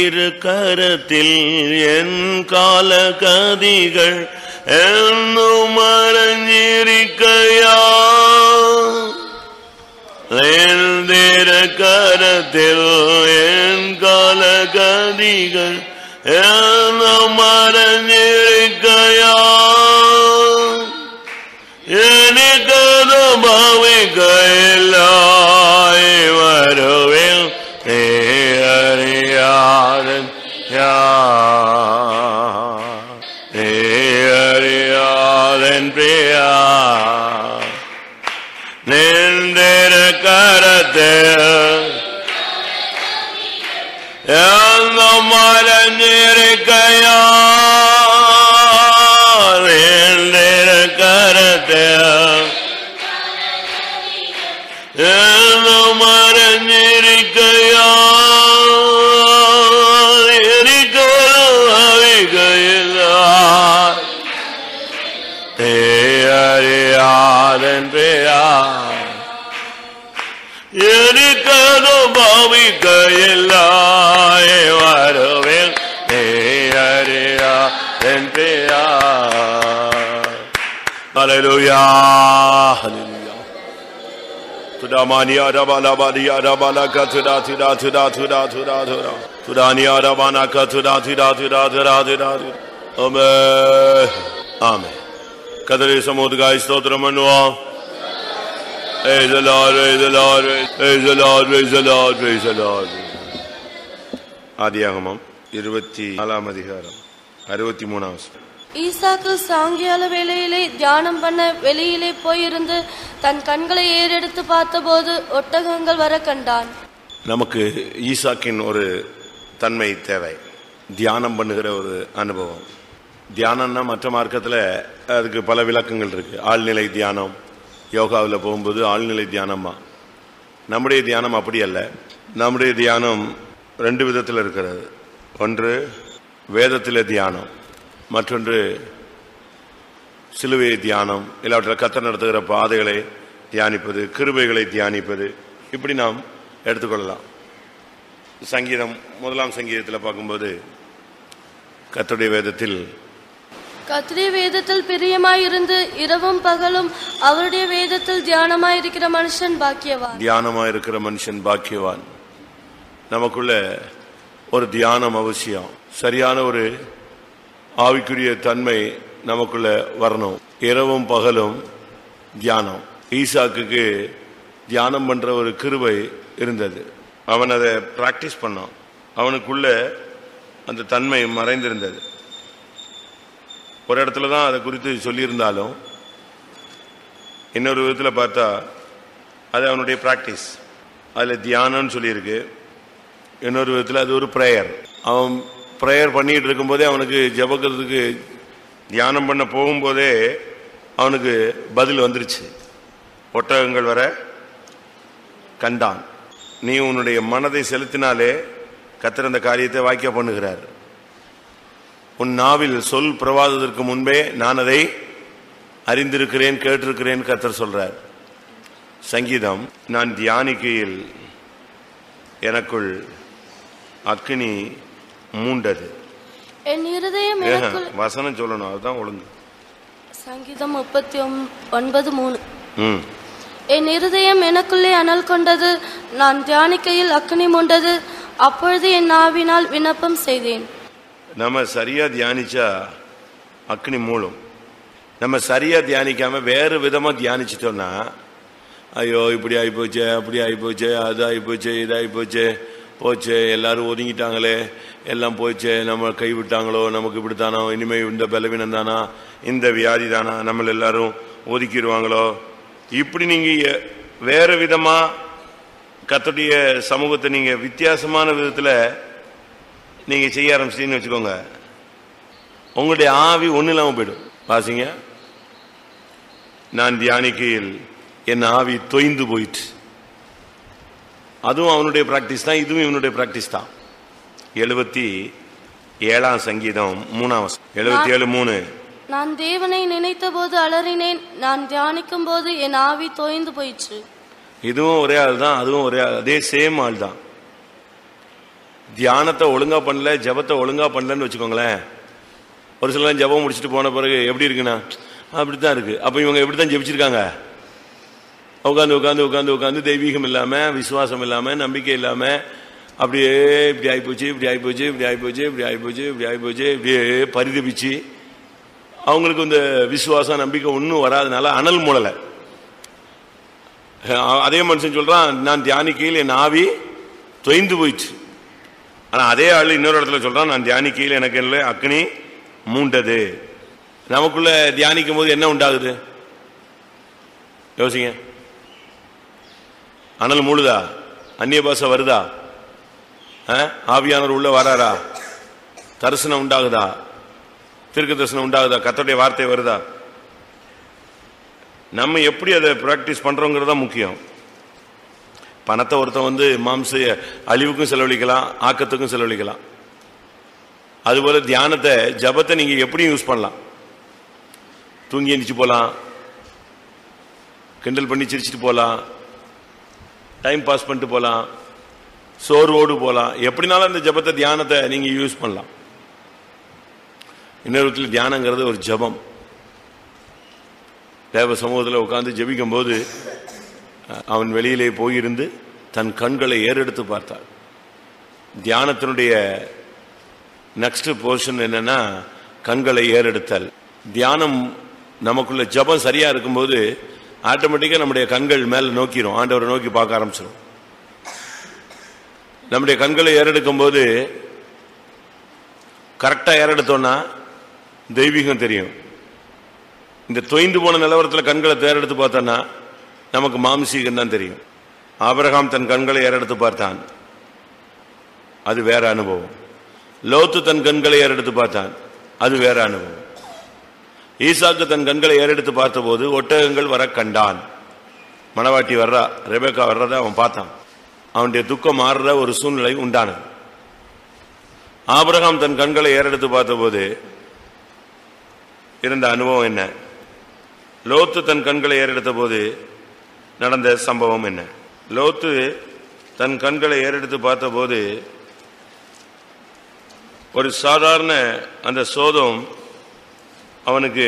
திரு கரத்தில் என் கால கதிகள் என்னும் மறைஞ்சிருக்கையா என் திரு கரத்தில் என் கால கதிகள் என்னும் மறைஞ்சிருக்கையா எனக்கு பாவிக்கையில்லாய் வருவேன் நீ அறியாதன் யார் நீ அறியாதன் பிரியா நின்றிர கரத்தில் எந்த மறைஞ்சிருக்கையா நின்றிர கரத்தில் எந்த மறைஞ்சிருக்கையா இருக்கிற அறியாதன் பேரா എനിക്കത് ഭാവിക്കയില്ലായ വരവേൽ നീ അറിയാതൻ പേരാ ഹല്ലേലൂയാ ഹല്ലേലൂയ തുദാമാനിയ രബലബലിയ രബലക തുദാ തുദാ തുദാ തുദാ തുദാ തുദാ തുദാനിയ രബനക തുദാ തുദാ തുദാ തുദാ തുദാ ആമേൻ ആമേൻ കദരി സമുദ്രകായ സ്തോത്രം பண்ணுவோம் Praise the Lord, praise the Lord, praise the Lord, praise the Lord, praise the Lord. ஆதியாகமம் இருபத்தி நாலாம் அதிகாரம் அறுபத்தி மூணாம் ஈசாக்கு சாயங்கால வேளையிலே தியானம் பண்ண வெளியிலே போயிருந்து தன் கண்களை ஏறெடுத்து பார்த்தபோது ஒட்டகங்கள் வர கண்டான் நமக்கு ஈசாக்கின் ஒரு தன்மை தேவை தியானம் பண்ணுகிற ஒரு அனுபவம் தியானம்னா மற்ற மார்க்கத்தில் அதுக்கு பல விளக்கங்கள் இருக்கு ஆழ்நிலை தியானம் யோகாவில் போகும்போது ஆழ்நிலை தியானமா நம்முடைய தியானம் அப்படி அல்ல நம்முடைய தியானம் ரெண்டு விதத்தில் இருக்கிறது ஒன்று வேதத்தில் தியானம் மற்றொன்று சிலுவை தியானம் இல்லாவற்றில் கத்த நடத்துகிற பாதைகளை தியானிப்பது கிருபைகளை தியானிப்பது இப்படி நாம் எடுத்துக்கொள்ளலாம் சங்கீதம் முதலாம் சங்கீதத்தில் பார்க்கும்போது கர்த்தருடைய வேதத்தில் கத்திரிய வேதத்தில் பிரியமாயிருந்து இரவும் பகலும் அவருடைய வேதத்தில் தியானமாயிருக்கிற மனுஷன் பாக்கியவான் தியானமா இருக்கிற மனுஷன் பாக்கியவான் நமக்குள்ள ஒரு தியானம் அவசியம் சரியான ஒரு ஆவிக்குரிய தன்மை நமக்குள்ள வரணும் இரவும் பகலும் தியானம் ஈசாக்குக்கு தியானம் பண்ற ஒரு கிருபை இருந்தது அவன் அதை பிராக்டிஸ் பண்ணான் அவனுக்குள்ள அந்த தன்மை மறைந்திருந்தது ஒரு இடத்துல தான் அதை குறித்து சொல்லியிருந்தாலும் இன்னொரு விதத்தில் பார்த்தா அது அவனுடைய பிராக்டிஸ் அதில் தியானம்னு சொல்லியிருக்கு இன்னொரு விதத்தில் அது ஒரு ப்ரேயர் அவன் ப்ரேயர் பண்ணிட்டு இருக்கும்போதே அவனுக்கு ஜெபக்கிறதுக்கு தியானம் பண்ண போகும்போதே அவனுக்கு பதில் வந்துருச்சு ஒட்டகங்கள் வர கண்டான் நீ உன்னுடைய மனதை செலுத்தினாலே கத்தர் அந்த காரியத்தை வாக்கிய பண்ணுகிறார் உன் நாவில் சொல் பிரவாதத்திற்கு முன்பே நான் அதை அறிந்திருக்கிறேன் கேட்டிருக்கிறேன் கத்தர் சொல்றார் சங்கீதம் நான் தியானிக்கையில் எனக்குள் அக்கினி மூண்டது என் இருதயம் ஏக, எனக்குள் வசனம் சொல்லணும் அதுதான் ஒழுங்கு சங்கீதம் முப்பத்தி ஒம்- ஒன்பது மூணு ம் என் இருதயம் எனக்குள்ளே அனல் கொண்டது நான் தியானிக்கையில் அக்னி மூண்டது அப்பொழுது என் நாவினால் விண்ணப்பம் செய்தேன் நம்ம சரியா தியானிச்சா அக்னி மூலம் நம்ம சரியா தியானிக்காம வேறு விதமா தியானிச்சிட்டோம்னா ஐயோ இப்படி ஆயிப்போச்சே அப்படி ஆயிப்போச்சே அது ஆயிப்போச்சே இது ஆயிப்போச்சே போச்சே எல்லாரும் ஒதுங்கிட்டாங்களே எல்லாம் போச்சே நம்ம கைவிட்டாங்களோ நமக்கு இப்படித்தானோ இனிமே இந்த பலவீனம் தானா இந்த வியாதி தானா நம்மள எல்லாரும் ஒதுக்கிடுவாங்களோ இப்படி நீங்க எ- வேற விதமா கத்துடைய சமூகத்தை நீங்க வித்தியாசமான விதத்துல நீங்க செய்ய ஆரம்பிச்சிட்டீங்கன்னு வச்சுக்கோங்க உங்களுடைய ஆவி ஒண்ணு இல்லாம போயிடும் வாசிங்க நான் தியானிக்கையில் என் ஆவி தொய்ந்து போயிட்டு அதுவும் அவனுடைய பிராக்டிஸ் தான் இதுவும் இவனுடைய பிராக்டிஸ் தான் எழுபத்தி ஏழாம் சங்கீதம் மூணாம் எழுபத்தி ஏழு மூணு நான் தேவனை நினைத்தபோது அலறினேன் நான் தியானிக்கும் போது என் ஆவி தோய்ந்து போயிற்று இதுவும் ஒரே ஆள் தான் அதுவும் ஒரே ஆள் அதே சேம் ஆள் தான் தியானத்தை ஒழுங்கா பண்ணல ஜபத்தை ஒழுங்கா பண்ணலன்னு வச்சுக்கோங்களேன் ஒரு சிலர் ஜபம் முடிச்சுட்டு போன பிறகு எப்படி இருக்குண்ணா அப்படித்தான் இருக்கு அப்ப இவங்க எப்படித்தான் ஜெபிச்சிருக்காங்க உட்காந்து உட்காந்து உட்காந்து உட்காந்து தெய்வீகம் இல்லாம விசுவாசம் இல்லாம நம்பிக்கை இல்லாம அப்படியே இப்படி ஆயிப்போச்சு இப்படி ஆயிப்போச்சு இப்படி ஆயிப்போச்சு இப்படி ஆயிப்போச்சு இப்படி ஆயிப்போச்சு இப்படியே பரிதபிச்சு அவங்களுக்கு இந்த விசுவாசம் நம்பிக்கை ஒன்றும் வராதனால அனல் மூடலை அஹ் அதே மனுஷன் சொல்றான் நான் தியானிக்கையில் என் ஆவி தொய்ந்து போயிடுச்சு ஆனா அதே ஆள் இன்னொரு இடத்துல சொல்றான் நான் தியானிக்கையில் எனக்கு இல்லை அக்னி மூண்டது நமக்குள்ள தியானிக்கும் போது என்ன உண்டாகுது யோசிங்க அனல் மூழுதா அந்நிய பாஷை வருதா அஹ்? ஆவியானவர் உள்ள வராரா தரிசனம் உண்டாகுதா தீர்க்க தரிசனம் உண்டாகுதா கத்தோடைய வார்த்தை வருதா நம்ம எப்படி அதை பிராக்டிஸ் பண்றோங்கிறது தான் முக்கியம் பணத்தை ஒருத்தன் வந்து மாம்ச அழிவுக்கும் செலவழிக்கலாம் ஆக்கத்துக்கும் செலவழிக்கலாம் அதுபோல தியானத்தை ஜபத்தை நீங்க எப்படி யூஸ் பண்ணலாம் தூங்கி எந்திரிச்சு போலாம் கிண்டல் பண்ணி சிரிச்சிட்டு போலாம் டைம் பாஸ் பண்ணிட்டு போலாம் சோர்வோடு போலாம் எப்படினாலும் அந்த ஜபத்தை தியானத்தை நீங்க யூஸ் பண்ணலாம் இன்னொரு விதத்தில் தியானங்கிறது ஒரு ஜபம் தேவ சமூகத்தில் உட்கார்ந்து ஜெபிக்கும் போது அஹ், அவன் வெளியிலே போயிருந்து தன் கண்களை ஏறெடுத்து பார்த்தார் தியானத்தினுடைய நெக்ஸ்ட் போர்ஷன் என்னன்னா கண்களை ஏறெடுத்தல் தியானம் நமக்குள்ள ஜபம் சரியா இருக்கும்போது ஆட்டோமேட்டிக்கா நம்முடைய கண்கள் மேல நோக்கிரும் ஆண்டவரை நோக்கி பார்க்க ஆரம்பிச்சிடும் நம்முடைய கண்களை ஏறெடுக்கும் போது கரெக்டா ஏறெடுத்தோம்னா தெய்வீகம் தெரியும் இந்த தொய்ந்து போன நிலவரத்தில் கண்களை தேரெடுத்து பார்த்தோன்னா நமக்கு மாம்சீகம் தான் தெரியும் ஆபிரகாம் தன் கண்களை ஏறெடுத்து பார்த்தான் அது வேற அனுபவம் லோத்து தன் கண்களை ஏறெடுத்து பார்த்தான் அது வேற அனுபவம் ஈசாக்கு தன் கண்களை ஏறெடுத்து பார்த்தபோது ஒட்டகங்கள் வர கண்டான் மணவாட்டி வர்றா ரெபேக்கா வர்றதை அவன் பார்த்தான் அவனுடைய துக்கம் மாறுற ஒரு சூழ்நிலை உண்டானது ஆபிரகாம் தன் கண்களை ஏறெடுத்து பார்த்தபோது இருந்த அனுபவம் என்ன லோத்து தன் கண்களை ஏறெடுத்த போது நடந்த சம்பவம் என்ன லோத்து தன் கண்களை ஏறெடுத்து பார்த்தபோது ஒரு சாதாரண அந்த சோதம் அவனுக்கு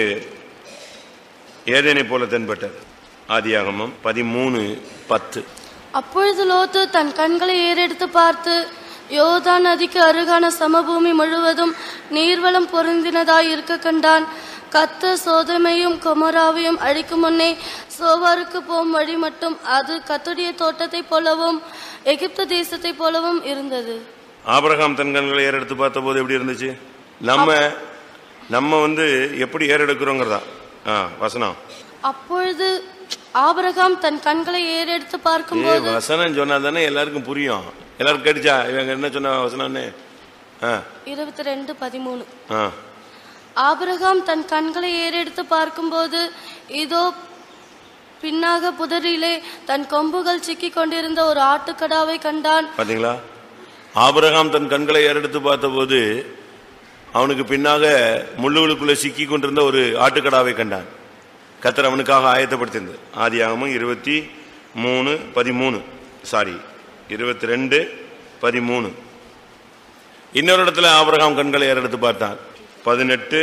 ஏதேனை போல தென்பட்டது ஆதியாகமம் பதிமூணு பத்து அப்பொழுது லோத்து தன் கண்களை ஏறெடுத்து பார்த்து யோர்தான் நதிக்கு அருகான சமபூமி முழுவதும் நீர்வளம் பொருந்தினதாய் இருக்க கண்டான் கத்த சோதமையும் கொமராவையும் அழிக்கும் முன்னே சோவாருக்கு போகும் வழி மட்டும் அது கத்துடைய தோட்டத்தைப் போலவும் எகிப்து தேசத்தைப் போலவும் இருந்தது ஆபிரகாம் தன் கண்களை ஏறெடுத்து பார்த்தபோது எப்படி இருந்துச்சு நம்ம நம்ம வந்து எப்படி ஏறெடுக்கிறோங்கிறதா ஆ வசனம் அப்பொழுது ஆபிரகாம் தன் கண்களை ஏறெடுத்து ஏ பார்க்கும்போது வசனம் சொன்னா தானே எல்லாருக்கும் புரியும் எல்லாரும் கேட்டுச்சா இவங்க என்ன சொன்ன வசனம்னு ஆ இருபத்தி ரெண்டு பதிமூணு ஆ ஆபிரகாம் தன் கண்களை ஏறெடுத்து பார்க்கும்போது இதோ பின்னாக புதரிலே தன் கொம்புகள் சிக்கிக் கொண்டிருந்த ஒரு ஆட்டுக்கடாவை கண்டான் பாத்தீங்களா ஆபிரகாம் தன் கண்களை ஏறெடுத்து பார்த்தபோது அவனுக்கு பின்னாக முள்ளுகளுக்குள்ள சிக்கி கொண்டிருந்த ஒரு ஆட்டுக்கடாவை கண்டான் கத்தர் அவனுக்காக ஆயத்தப்படுத்தியிருந்தது ஆதியாகமம் இருபத்தி மூணு பதிமூணு சாரி இருபத்தி ரெண்டு பதிமூணு இன்னொரு இடத்துல ஆபிரகாம் கண்களை ஏறெடுத்து பார்த்தான் பதினெட்டு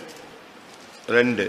ரெண்டு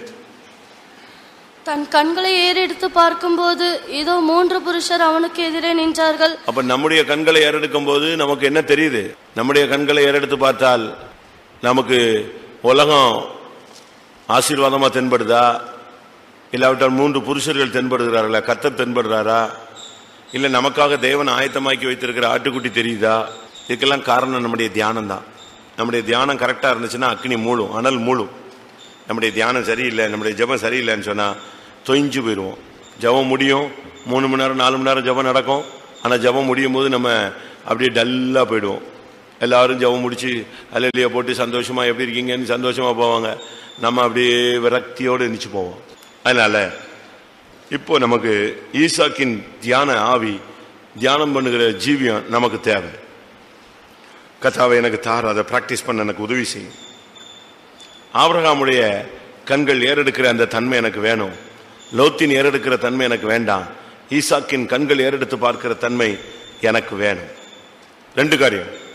தன் கண்களை ஏறெடுத்து பார்க்கும்போது இதோ மூன்று புருஷர் அவனுக்கு எதிரே நின்றார்கள் அப்ப நம்முடைய கண்களை ஏறெடுக்கும் போது நமக்கு என்ன தெரியுது நம்முடைய கண்களை ஏறெடுத்து பார்த்தால் நமக்கு உலகம் ஆசீர்வாதமா தென்படுதா இல்லாவிட்டால் மூன்று புருஷர்கள் தென்படுகிறார்களா கத்தர் தென்படுறாரா இல்ல நமக்காக தேவன் ஆயத்தமாக்கி வைத்திருக்கிற ஆட்டுக்குட்டி தெரியுதா இதுக்கெல்லாம் காரணம் நம்முடைய தியானம் தான் நம்முடைய தியானம் கரெக்டா இருந்துச்சுன்னா அக்னி மூழும் அனல் மூழும் நம்முடைய தியானம் சரியில்லை நம்முடைய ஜெபம் சரியில்லைன்னு சொன்னா தொய்ஞ்சு போயிடுவோம் ஜெபம் முடியும் மூணு மணி நேரம் நாலு மணி நேரம் ஜெபம் நடக்கும் ஆனா ஜெபம் முடியும் போது நம்ம அப்படியே டல்லா போயிடுவோம் எல்லாரும் ஜெபம் முடிச்சு அலையிலிய போட்டு சந்தோஷமா எப்படி இருக்கீங்கன்னு சந்தோஷமா போவாங்க நம்ம அப்படியே விரக்தியோடு எந்திரிச்சு போவோம் அதனால இப்போ நமக்கு ஈசாக்கின் தியான ஆவி தியானம் பண்ணுகிற ஜீவியம் நமக்கு தேவை கத்தாவை எனக்கு தார் அதை பிராக்டிஸ் பண்ண எனக்கு உதவி செய்யும் ஆபிரகாமுடைய கண்கள் ஏறெடுக்கிற அந்த தன்மை எனக்கு வேணும் லோத்தின் ஏறெடுக்கிற தன்மை எனக்கு வேண்டாம் ஈசாக்கின் கண்கள் ஏறெடுத்து பார்க்கிற தன்மை எனக்கு வேணும் ரெண்டு காரியம்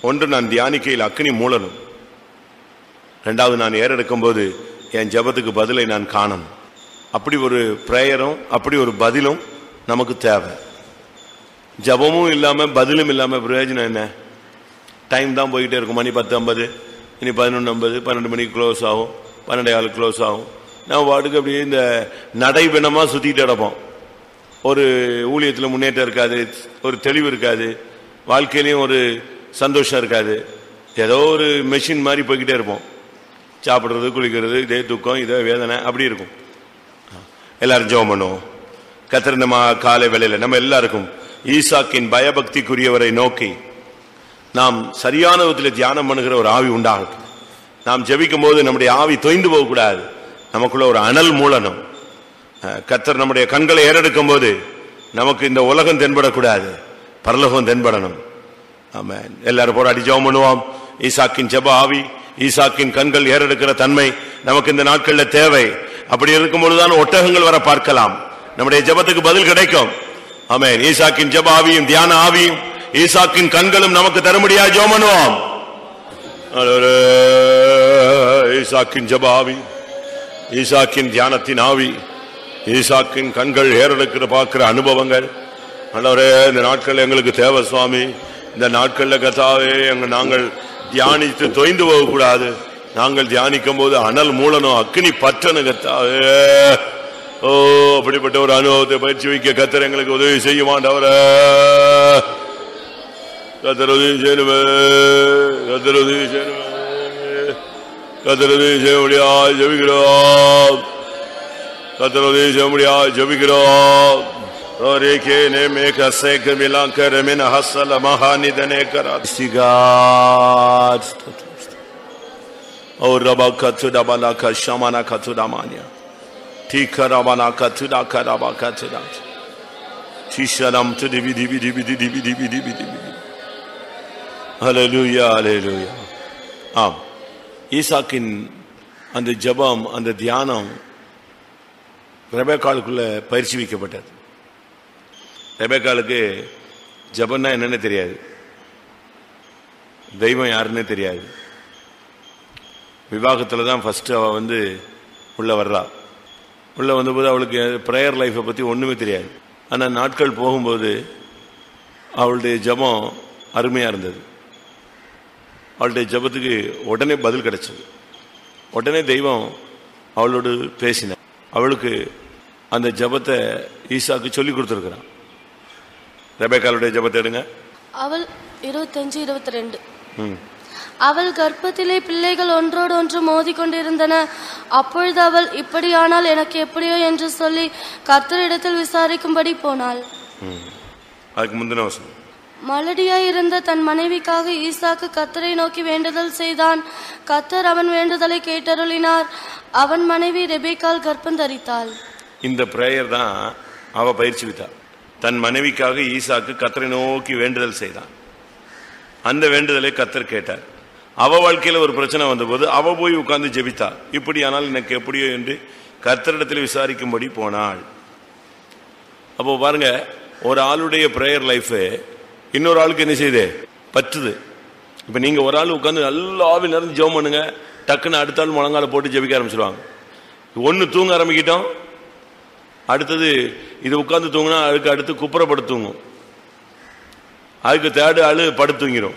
ஒன்று நான் தியானிக்கையில் அக்னி மூலனும் ரெண்டாவது நான் ஏறெடுக்கும் போது என் ஜெபத்துக்கு பதிலை நான் காணணும் அப்படி ஒரு பிரேயரும் அப்படி ஒரு பதிலும் நமக்கு தேவை ஜபமும் இல்லாம பதிலும் இல்லாம பிரயோஜனம் என்ன டைம் தான் போயிட்டே இருக்கும் மணி பத்து ஐம்பது இனி பதினொன்று ஐம்பது பன்னெண்டு மணிக்கு க்ளோஸ் ஆகும் பன்னெண்டே கால் க்ளோஸ் ஆகும் நம்ம வாட்டுக்கு அப்படியே இந்த நடைபிணமாக சுற்றிட்டு கிடப்போம் ஒரு ஊழியத்தில் முன்னேற்றம் இருக்காது ஒரு தெளிவு இருக்காது வாழ்க்கையிலையும் ஒரு சந்தோஷம் இருக்காது ஏதோ ஒரு மெஷின் மாதிரி போய்கிட்டே இருப்போம் சாப்பிட்றது குளிக்கிறது இதே துக்கம் இதே வேதனை அப்படி இருக்கும் எல்லாரும் ஜெபம் பண்ணுவோம் கத்திர இந்த மா- காலை வேளையில நம்ம எல்லாருக்கும் ஈசாக்கின் பயபக்திக்குரியவரை நோக்கி நாம் சரியான விதத்தில் தியானம் பண்ணுகிற ஒரு ஆவி உண்டாகட்டும் நாம் ஜெபிக்கும் போது நம்முடைய ஆவி தொய்ந்து போகக்கூடாது நமக்குள்ள ஒரு அனல் மூலனம் அஹ், கர்த்தர் நம்முடைய கண்களை ஏறெடுக்கும் போது நமக்கு இந்த உலகம் தென்படக்கூடாது பரலோகம் தென்படணும் ஆமென் எல்லாரும் போராடி ஜெபம் பண்ணுவோம் ஈசாக்கின் ஜெப ஆவி ஈசாக்கின் கண்கள் ஏறெடுக்கிற தன்மை நமக்கு இந்த நாட்கள்ல தேவை அப்படி இருக்கும் பொழுதுதான் ஒட்டகங்கள் வர பார்க்கலாம் நம்முடைய ஜெபத்துக்கு பதில் கிடைக்கும் ஆமென் ஈசாக்கின் ஜெப ஆவியும் தியான ஆவியும் ஈசாக்கின் கண்களும் நமக்கு தரும்படியா ஜெபம் பண்ணுவோம் ஆண்டவரே, ஈசாக்கின் ஜெப ஆவி ஈசாக்கின் தியானத்தின் ஆவி ஈசாக்கின் கண்கள் ஏறெடுக்கிற பார்க்கிற அனுபவங்கள் ஆண்டவரே இந்த நாட்கள் எங்களுக்கு தேவை சுவாமி இந்த நாட்கள்ல கத்தாவே எங்க நாங்கள் தியானித்து தொய்ந்து போகக்கூடாது நாங்கள் தியானிக்கும் போது அனல் மூலனும் அக்னி பற்றனு கத்தாவே ஓ அப்படிப்பட்ட ஒரு அனுபவத்தை பயிற்சி வைக்க கத்தர் எங்களுக்கு உதவி செய்ய மாட்டவரே கத்தர் உதவி செய்யணுமே கத்தர் உதவி செய்யணுமே கத்தர் உதவி செய்ய முடியாது ஜெபிக்கிறோம் கத்தர் உதவி செய்ய முடியாது ஜெபிக்கிறோம் ரேகே நே மேக சேக மிலாங்கர மின ஹசல மகாநிதனே கரா சிகாத் ஓ ரபா கத்து டபலா கஷமனா கத்து டமானியா டீக்க ரபனா கத்து டா கரபா கத்து டா டீஷனம் து டிபி டிபி டிபி டிபி டிபி டிபி டிபி ஹalleluya ஹalleluya ஆம் ஈசாக்கின் அந்த ஜெபம் அந்த தியானம் ரெபேக்காலுக்குள்ள பயிற்சி வைக்கப்பட்டது ரெபேக்காலுக்கு ஜெபம்னா என்னன்னு தெரியாது தெய்வம் யாருன்னு தெரியாது விவாகத்தில் தான் ஃபர்ஸ்ட் அவ வந்து உள்ள வர்றா உள்ள வந்தபோது அவளுக்கு ப்ரேயர் லைஃப்பை பற்றி ஒன்றுமே தெரியாது ஆனால் நாட்கள் போகும்போது அவளுடைய ஜெபம் அருமையாக இருந்தது அவளுடைய ஜெபத்துக்கு உடனே பதில் கிடைச்சது உடனே தெய்வம் அவளோடு பேசின அவளுக்கு அந்த ஜெபத்தை ஈசாக்கு சொல்லி கொடுத்துருக்கிறான் ரெபேக்காலுடைய ஜெபத்தை எடுங்க அவள் இருபத்தஞ்சு இருபத்தி ரெண்டு ம் அவள் கர்ப்பத்திலே பிள்ளைகள் ஒன்றோடு ஒன்று மோதிக்கொண்டிருந்தன அப்பொழுது அவள் இப்படியானால் எனக்கு எப்படியோ என்று சொல்லி கர்த்தரிடத்தில் விசாரிக்கும்படி போனாள் ம் அதுக்கு முந்தின வசனம் மலடியாயிருந்த தன் மனைவிக்காக ஈசாக்கு கத்தரை நோக்கி வேண்டுதல் செய்தான் கத்தர் அவன் வேண்டுதலை கேட்டருளினார் அவன் மனைவி ரெபேக்கால் கர்ப்பம் தரித்தாள் இந்த பிரேயர் தான் அவ பயிற்சி வித்தா தன் மனைவிக்காக ஈசாக்கு கத்தரை நோக்கி வேண்டுதல் செய்தான் அந்த வேண்டுதலை கத்தர் கேட்டார் அவ வாழ்க்கையில ஒரு பிரச்சனை வந்தபோது அவ போய் உட்கார்ந்து ஜெபித்தா இப்படியானால் எனக்கு எப்படியோ என்று கர்த்தரிடத்தில் விசாரிக்கும்படி போனாள் அப்போ பாருங்க ஒரு ஆளுடைய பிரேயர் லைஃப் இன்னொரு ஆளுக்கு என்ன செய்யுது பற்றுது இப்ப நீங்க ஒரு ஆள் உட்கார்ந்து நல்லா ஆவி நடந்து ஜெபம் பண்ணுங்க டக்குன்னு அடுத்த ஆள் முழங்கால போட்டு ஜெபிக்க ஆரம்பிச்சிருவாங்க ஒன்னு தூங்க ஆரம்பிக்கிட்டோம் அடுத்தது இது உட்கார்ந்து தூங்கினா அதுக்கு அடுத்து குப்புறப்படு தூங்கும் அதுக்கு தேர்டு ஆளு படுத்து தூங்கிரும்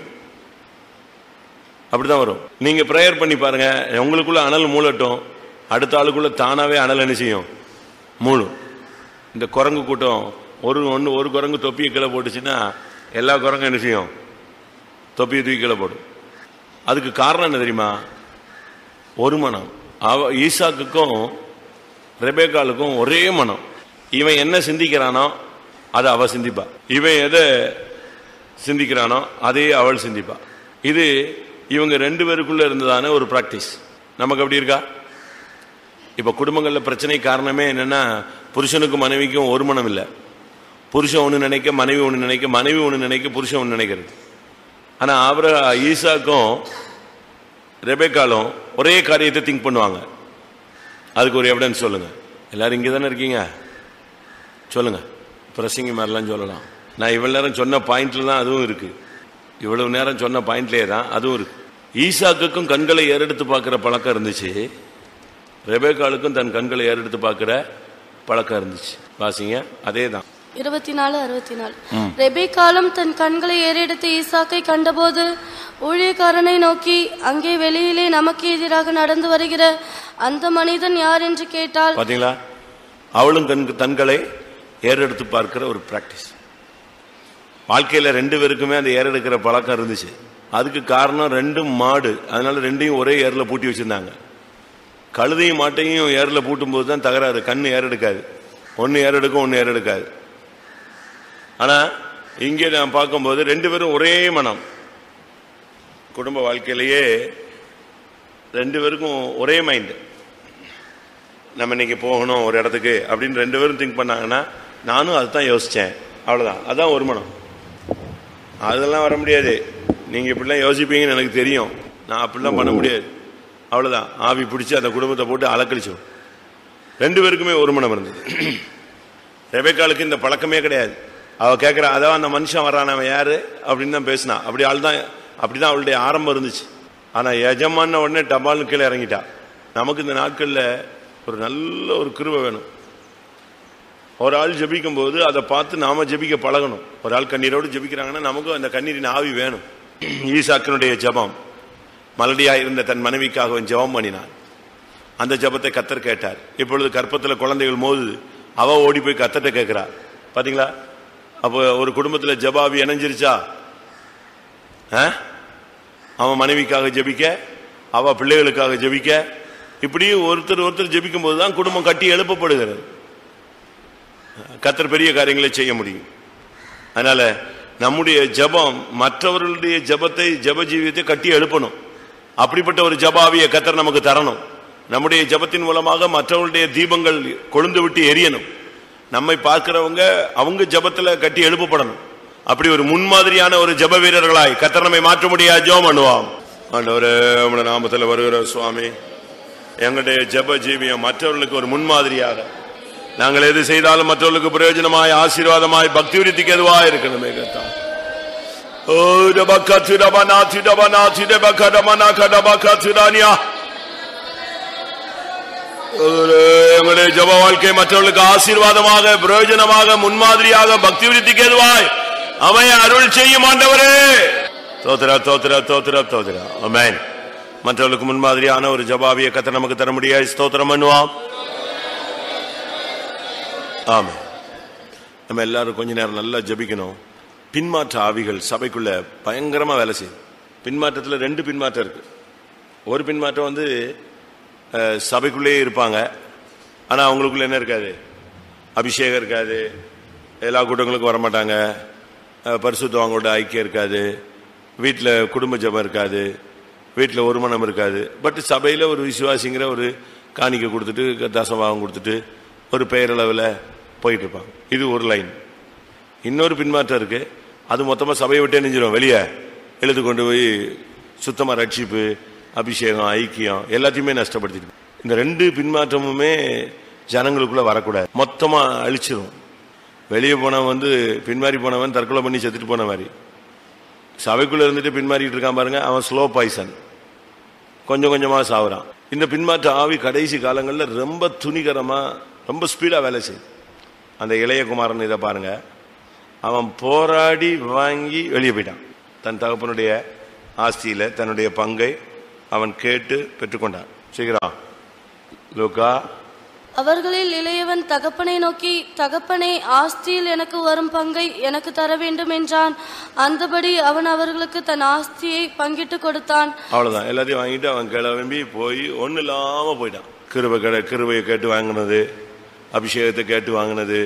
அப்படிதான் வரும் நீங்க ப்ரேயர் பண்ணி பாருங்க உங்களுக்குள்ள அனல் மூளட்டும் அடுத்த ஆளுக்குள்ள தானாவே அனல் என்ன செய்யும் மூழும் இந்த குரங்கு கூட்டம் ஒரு ஒன்று ஒரு குரங்கு தொப்பியை கீழே போட்டுச்சுன்னா எல்லா குரங்கும் என்ன செய்யும் தொப்பியை தூக்கி கீழே போடும் அதுக்கு காரணம் என்ன தெரியுமா ஒரு மனம் அவ ஈசாக்குக்கும் ரெபேக்காலுக்கும் ஒரே மனம் இவன் என்ன சிந்திக்கிறானோ அதை அவ சிந்திப்பா இவன் எதை சிந்திக்கிறானோ அதே அவள் சிந்திப்பா இது இவங்க ரெண்டு பேருக்குள்ள இருந்ததான ஒரு பிராக்டிஸ் நமக்கு அப்படி இருக்கா இப்ப குடும்பங்கள்ல பிரச்சனை காரணமே என்னன்னா புருஷனுக்கும் மனைவிக்கும் ஒரு மனம் இல்லை புருஷன் ஒன்று நினைக்க மனைவி ஒன்று நினைக்க மனைவி ஒன்று நினைக்க புருஷன் ஒன்று நினைக்கிறது ஆனா அவர ஈசாக்கும் ரெபேக்காலும் ஒரே காரியத்தை திங்க் பண்ணுவாங்க அதுக்கு ஒரு எவிடன்ஸ் சொல்லுங்க எல்லாரும் இங்கே தானே இருக்கீங்க சொல்லுங்க பிரசங்கி மாதிரிலாம் சொல்லலாம் நான் இவ்வளவு நேரம் சொன்ன பாயிண்ட்ல தான் அதுவும் இருக்கு இவ்வளவு நேரம் சொன்ன பாயிண்ட்லேயே தான் அதுவும் இருக்கு ஈசாக்குக்கும் கண்களை ஏறெடுத்து பார்க்குற பழக்கம் இருந்துச்சு ரெபேக்காளுக்கும் தன் கண்களை ஏறெடுத்து பார்க்குற பழக்கம் இருந்துச்சு வாசிங்க அதே தான் இருபத்தி நாலு அறுபத்தி நாலு ரெபேக்காலும் தன் கண்களை ஏறெடுத்து ஈசாக்கை கண்டபோது ஊழியக்காரனை நோக்கி அங்கே வெளியிலே நமக்கு எதிராக நடந்து வருகிற அந்த மனிதன் யார் என்று கேட்டால் பாத்தீங்களா அவளும் கண் தன்களை ஏறெடுத்து பார்க்கிற ஒரு பிராக்டிஸ் வாழ்க்கையில ரெண்டு பேருக்குமே அந்த ஏறெடுக்கிற பழக்கம் இருந்துச்சு அதுக்கு காரணம் ரெண்டும் மாடு அதனால ரெண்டையும் ஒரே ஏர்ல பூட்டி வச்சிருந்தாங்க கழுதையும் மாட்டையும் ஏர்ல பூட்டும் போது தான் தகராறு கண்ணு ஏறெடுக்காது ஒன்னு ஏறெடுக்கும் ஒன்னு ஏறெடுக்காது ஆனா இங்கே நான் பார்க்கும்போது ரெண்டு பேரும் ஒரே மனம் குடும்ப வாழ்க்கையிலேயே ரெண்டு பேருக்கும் ஒரே மைண்டு நம்ம இன்னைக்கு போகணும் ஒரு இடத்துக்கு அப்படின்னு ரெண்டு பேரும் திங்க் பண்ணாங்கன்னா நானும் அதுதான் யோசிச்சேன் அவ்வளவுதான் அதான் ஒரு மனம் அதெல்லாம் வர முடியாது நீங்க இப்படிலாம் யோசிப்பீங்கன்னு எனக்கு தெரியும் நான் அப்படிலாம் பண்ண முடியாது அவ்வளவுதான் ஆவி பிடிச்சி அந்த குடும்பத்தை போட்டு அலக்கழிச்சோம் ரெண்டு பேருக்குமே ஒரு மனம் இருந்தது ரெபேக்காளுக்கு இந்த பழக்கமே கிடையாது அவ கேட்கிறா அதான் அந்த மனுஷன் வர்றான் அவன் யாரு அப்படின்னு தான் பேசினா அப்படி ஆள் தான் அப்படிதான் அவளுடைய ஆரம்பம் இருந்துச்சு ஆனா எஜமான உடனே டபால்னு கீழே இறங்கிட்டா நமக்கு இந்த நாட்கள்ல ஒரு நல்ல ஒரு கிருபை வேணும் ஒரு ஆள் ஜெபிக்கும் போது அதை பார்த்து நாம ஜெபிக்க பழகணும் ஒரு ஆள் கண்ணீரோடு ஜெபிக்கிறாங்கன்னா நமக்கும் அந்த கண்ணீரின் ஆவி வேணும் ஈசாக்கினுடைய ஜெபம் மலடியா இருந்த தன் மனைவிக்காக அவன் ஜெபம் பண்ணினான் அந்த ஜெபத்தை கத்தர் கேட்டார் இப்பொழுது கற்பத்தில் குழந்தைகள் மோதுது அவ ஓடி போய் கத்தட்ட கேட்கிறா பாத்தீங்களா அப்போ ஒரு குடும்பத்துல ஜபாவி இணைஞ்சிருச்சா ஆ? அவன் மனைவிக்காக ஜெபிக்க அவ பிள்ளைகளுக்காக ஜெபிக்க இப்படி ஒருத்தர் ஒருத்தர் ஜெபிக்கும் போது தான் குடும்பம் கட்டி எழுப்பப்படுகிறது கத்தர் பெரிய காரியங்களை செய்ய முடியும் அதனால நம்முடைய ஜெபம் மற்றவர்களுடைய ஜெபத்தை ஜெப ஜீவியத்தை கட்டி எழுப்பணும் அப்படிப்பட்ட ஒரு ஜபாவியை கத்தர் நமக்கு தரணும் நம்முடைய ஜெபத்தின் மூலமாக மற்றவர்களுடைய தீபங்கள் கொழுந்து விட்டு எரியணும் நம்மை பார்க்கிறவங்க அவங்க ஜெபத்துல கட்டி எழுப்பப்படணும் அப்படி ஒரு முன்மாதிரியான ஒரு ஜெப வீரர்களாய் கத்தர் நம்மை மாற்ற முடியாது ஜெபம் பண்ணுவோம் ஆண்டவரே உங்களோட நாமத்தில் வருகிற சுவாமி எங்களுடைய ஜெப ஜீவியம் மற்றவர்களுக்கு ஒரு முன்மாதிரியாக நாங்கள் எது செய்தாலும் மற்றவர்களுக்கு பிரயோஜனமாய் ஆசீர்வாதமாய் பக்தி விருத்திக்கு எதுவா இருக்கணுமே கத்தா ஓ ரபக்க திரபனா திரபனா திரபக ரமனா கடபக திரானியா எங்களுடைய ஜப வாழ்க்கை மற்றவர்களுக்கு ஆசீர்வாதமாக பிரயோஜனமாக முன்மாதிரியாக பக்தி விருத்திக்கு எதுவாய் அமைய அருள் செய்யும் ஆண்டவரே தோத்திரா தோத்திரா தோத்திரா தோத்திரா அமேன் மற்றவர்களுக்கு முன்மாதிரியான ஒரு ஜபாவிய கத்தை நமக்கு தர முடியாது ஸ்தோத்திரம் பண்ணுவான் ஆமா நம்ம எல்லாரும் கொஞ்ச நேரம் நல்லா ஜெபிக்கணும் பின்மாற்ற ஆவிகள் சபைக்குள்ள பயங்கரமா வேலை செய்யும் பின்மாற்றத்துல ரெண்டு பின்மாற்றம் இருக்கு ஒரு பின்மாற்றம் வந்து அஹ், சபைக்குள்ளேயே இருப்பாங்க ஆனா அவங்களுக்குள்ள என்ன இருக்காது அபிஷேகம் இருக்காது எல்லா கூட்டங்களுக்கும் வரமாட்டாங்க அஹ், பரிசுத்தவங்களோட ஐக்கியம் இருக்காது வீட்டில் குடும்ப ஜெபம் இருக்காது வீட்டில் ஒரு மனம் இருக்காது பட் சபையில் ஒரு விசுவாசிங்கிற ஒரு காணிக்கை கொடுத்துட்டு தசவாகம் கொடுத்துட்டு ஒரு பெயரளவில் போயிட்டு இருப்பாங்க இது ஒரு லைன் இன்னொரு பின்மாற்றம் இருக்கு அது மொத்தமாக சபையை விட்டே நெஞ்சிடும் வெளியே எழுத்து கொண்டு போய் சுத்தமாக ரட்சிப்பு அபிஷேகம் ஐக்கியம் எல்லாத்தையுமே நஷ்டப்படுத்திடும் இந்த ரெண்டு பின்மாற்றமுமே ஜனங்களுக்குள்ள வரக்கூடாது மொத்தமாக அழிச்சிடும் வெளியே போனவன் வந்து பின்மாறி போனவன் தற்கொலை பண்ணி செத்துட்டு போன மாதிரி சபைக்குள்ள இருந்துட்டு பின்மாறிட்டு இருக்கான் பாருங்க அவன் ஸ்லோ பாய்சன் கொஞ்சம் கொஞ்சமா சாவுறான் இந்த பின்மாற்ற ஆவி கடைசி காலங்களில் ரொம்ப துணிகரமா ரொம்ப ஸ்பீடா வேலை செய்யுது அந்த இளைய குமாரன் இதை பாருங்க அவன் போராடி வாங்கி வெளியே போயிட்டான் தன் தகப்பனுடைய ஆஸ்தியில தன்னுடைய பங்கை அவன் கேட்டு பெற்றுக்கொண்டான் சீக்கிரம் லூக்கா அவர்களில் இளையவன் தகப்பனை நோக்கி தகப்பனே ஆஸ்தியில் எனக்கு வரும் பங்கை எனக்கு தர வேண்டும் என்றான் அந்தபடி அவன் அவர்களுக்கு தன் ஆஸ்தியை பங்கிட்டு கொடுத்தான் அவ்வளவுதான் எல்லாத்தையும் வாங்கிட்டு அவன் கிளம்பி போய் ஒன்றும் இல்லாம போயிட்டான் கிருபை கடை கிருபையை கேட்டு வாங்கினது அபிஷேகத்தை கேட்டு வாங்கினது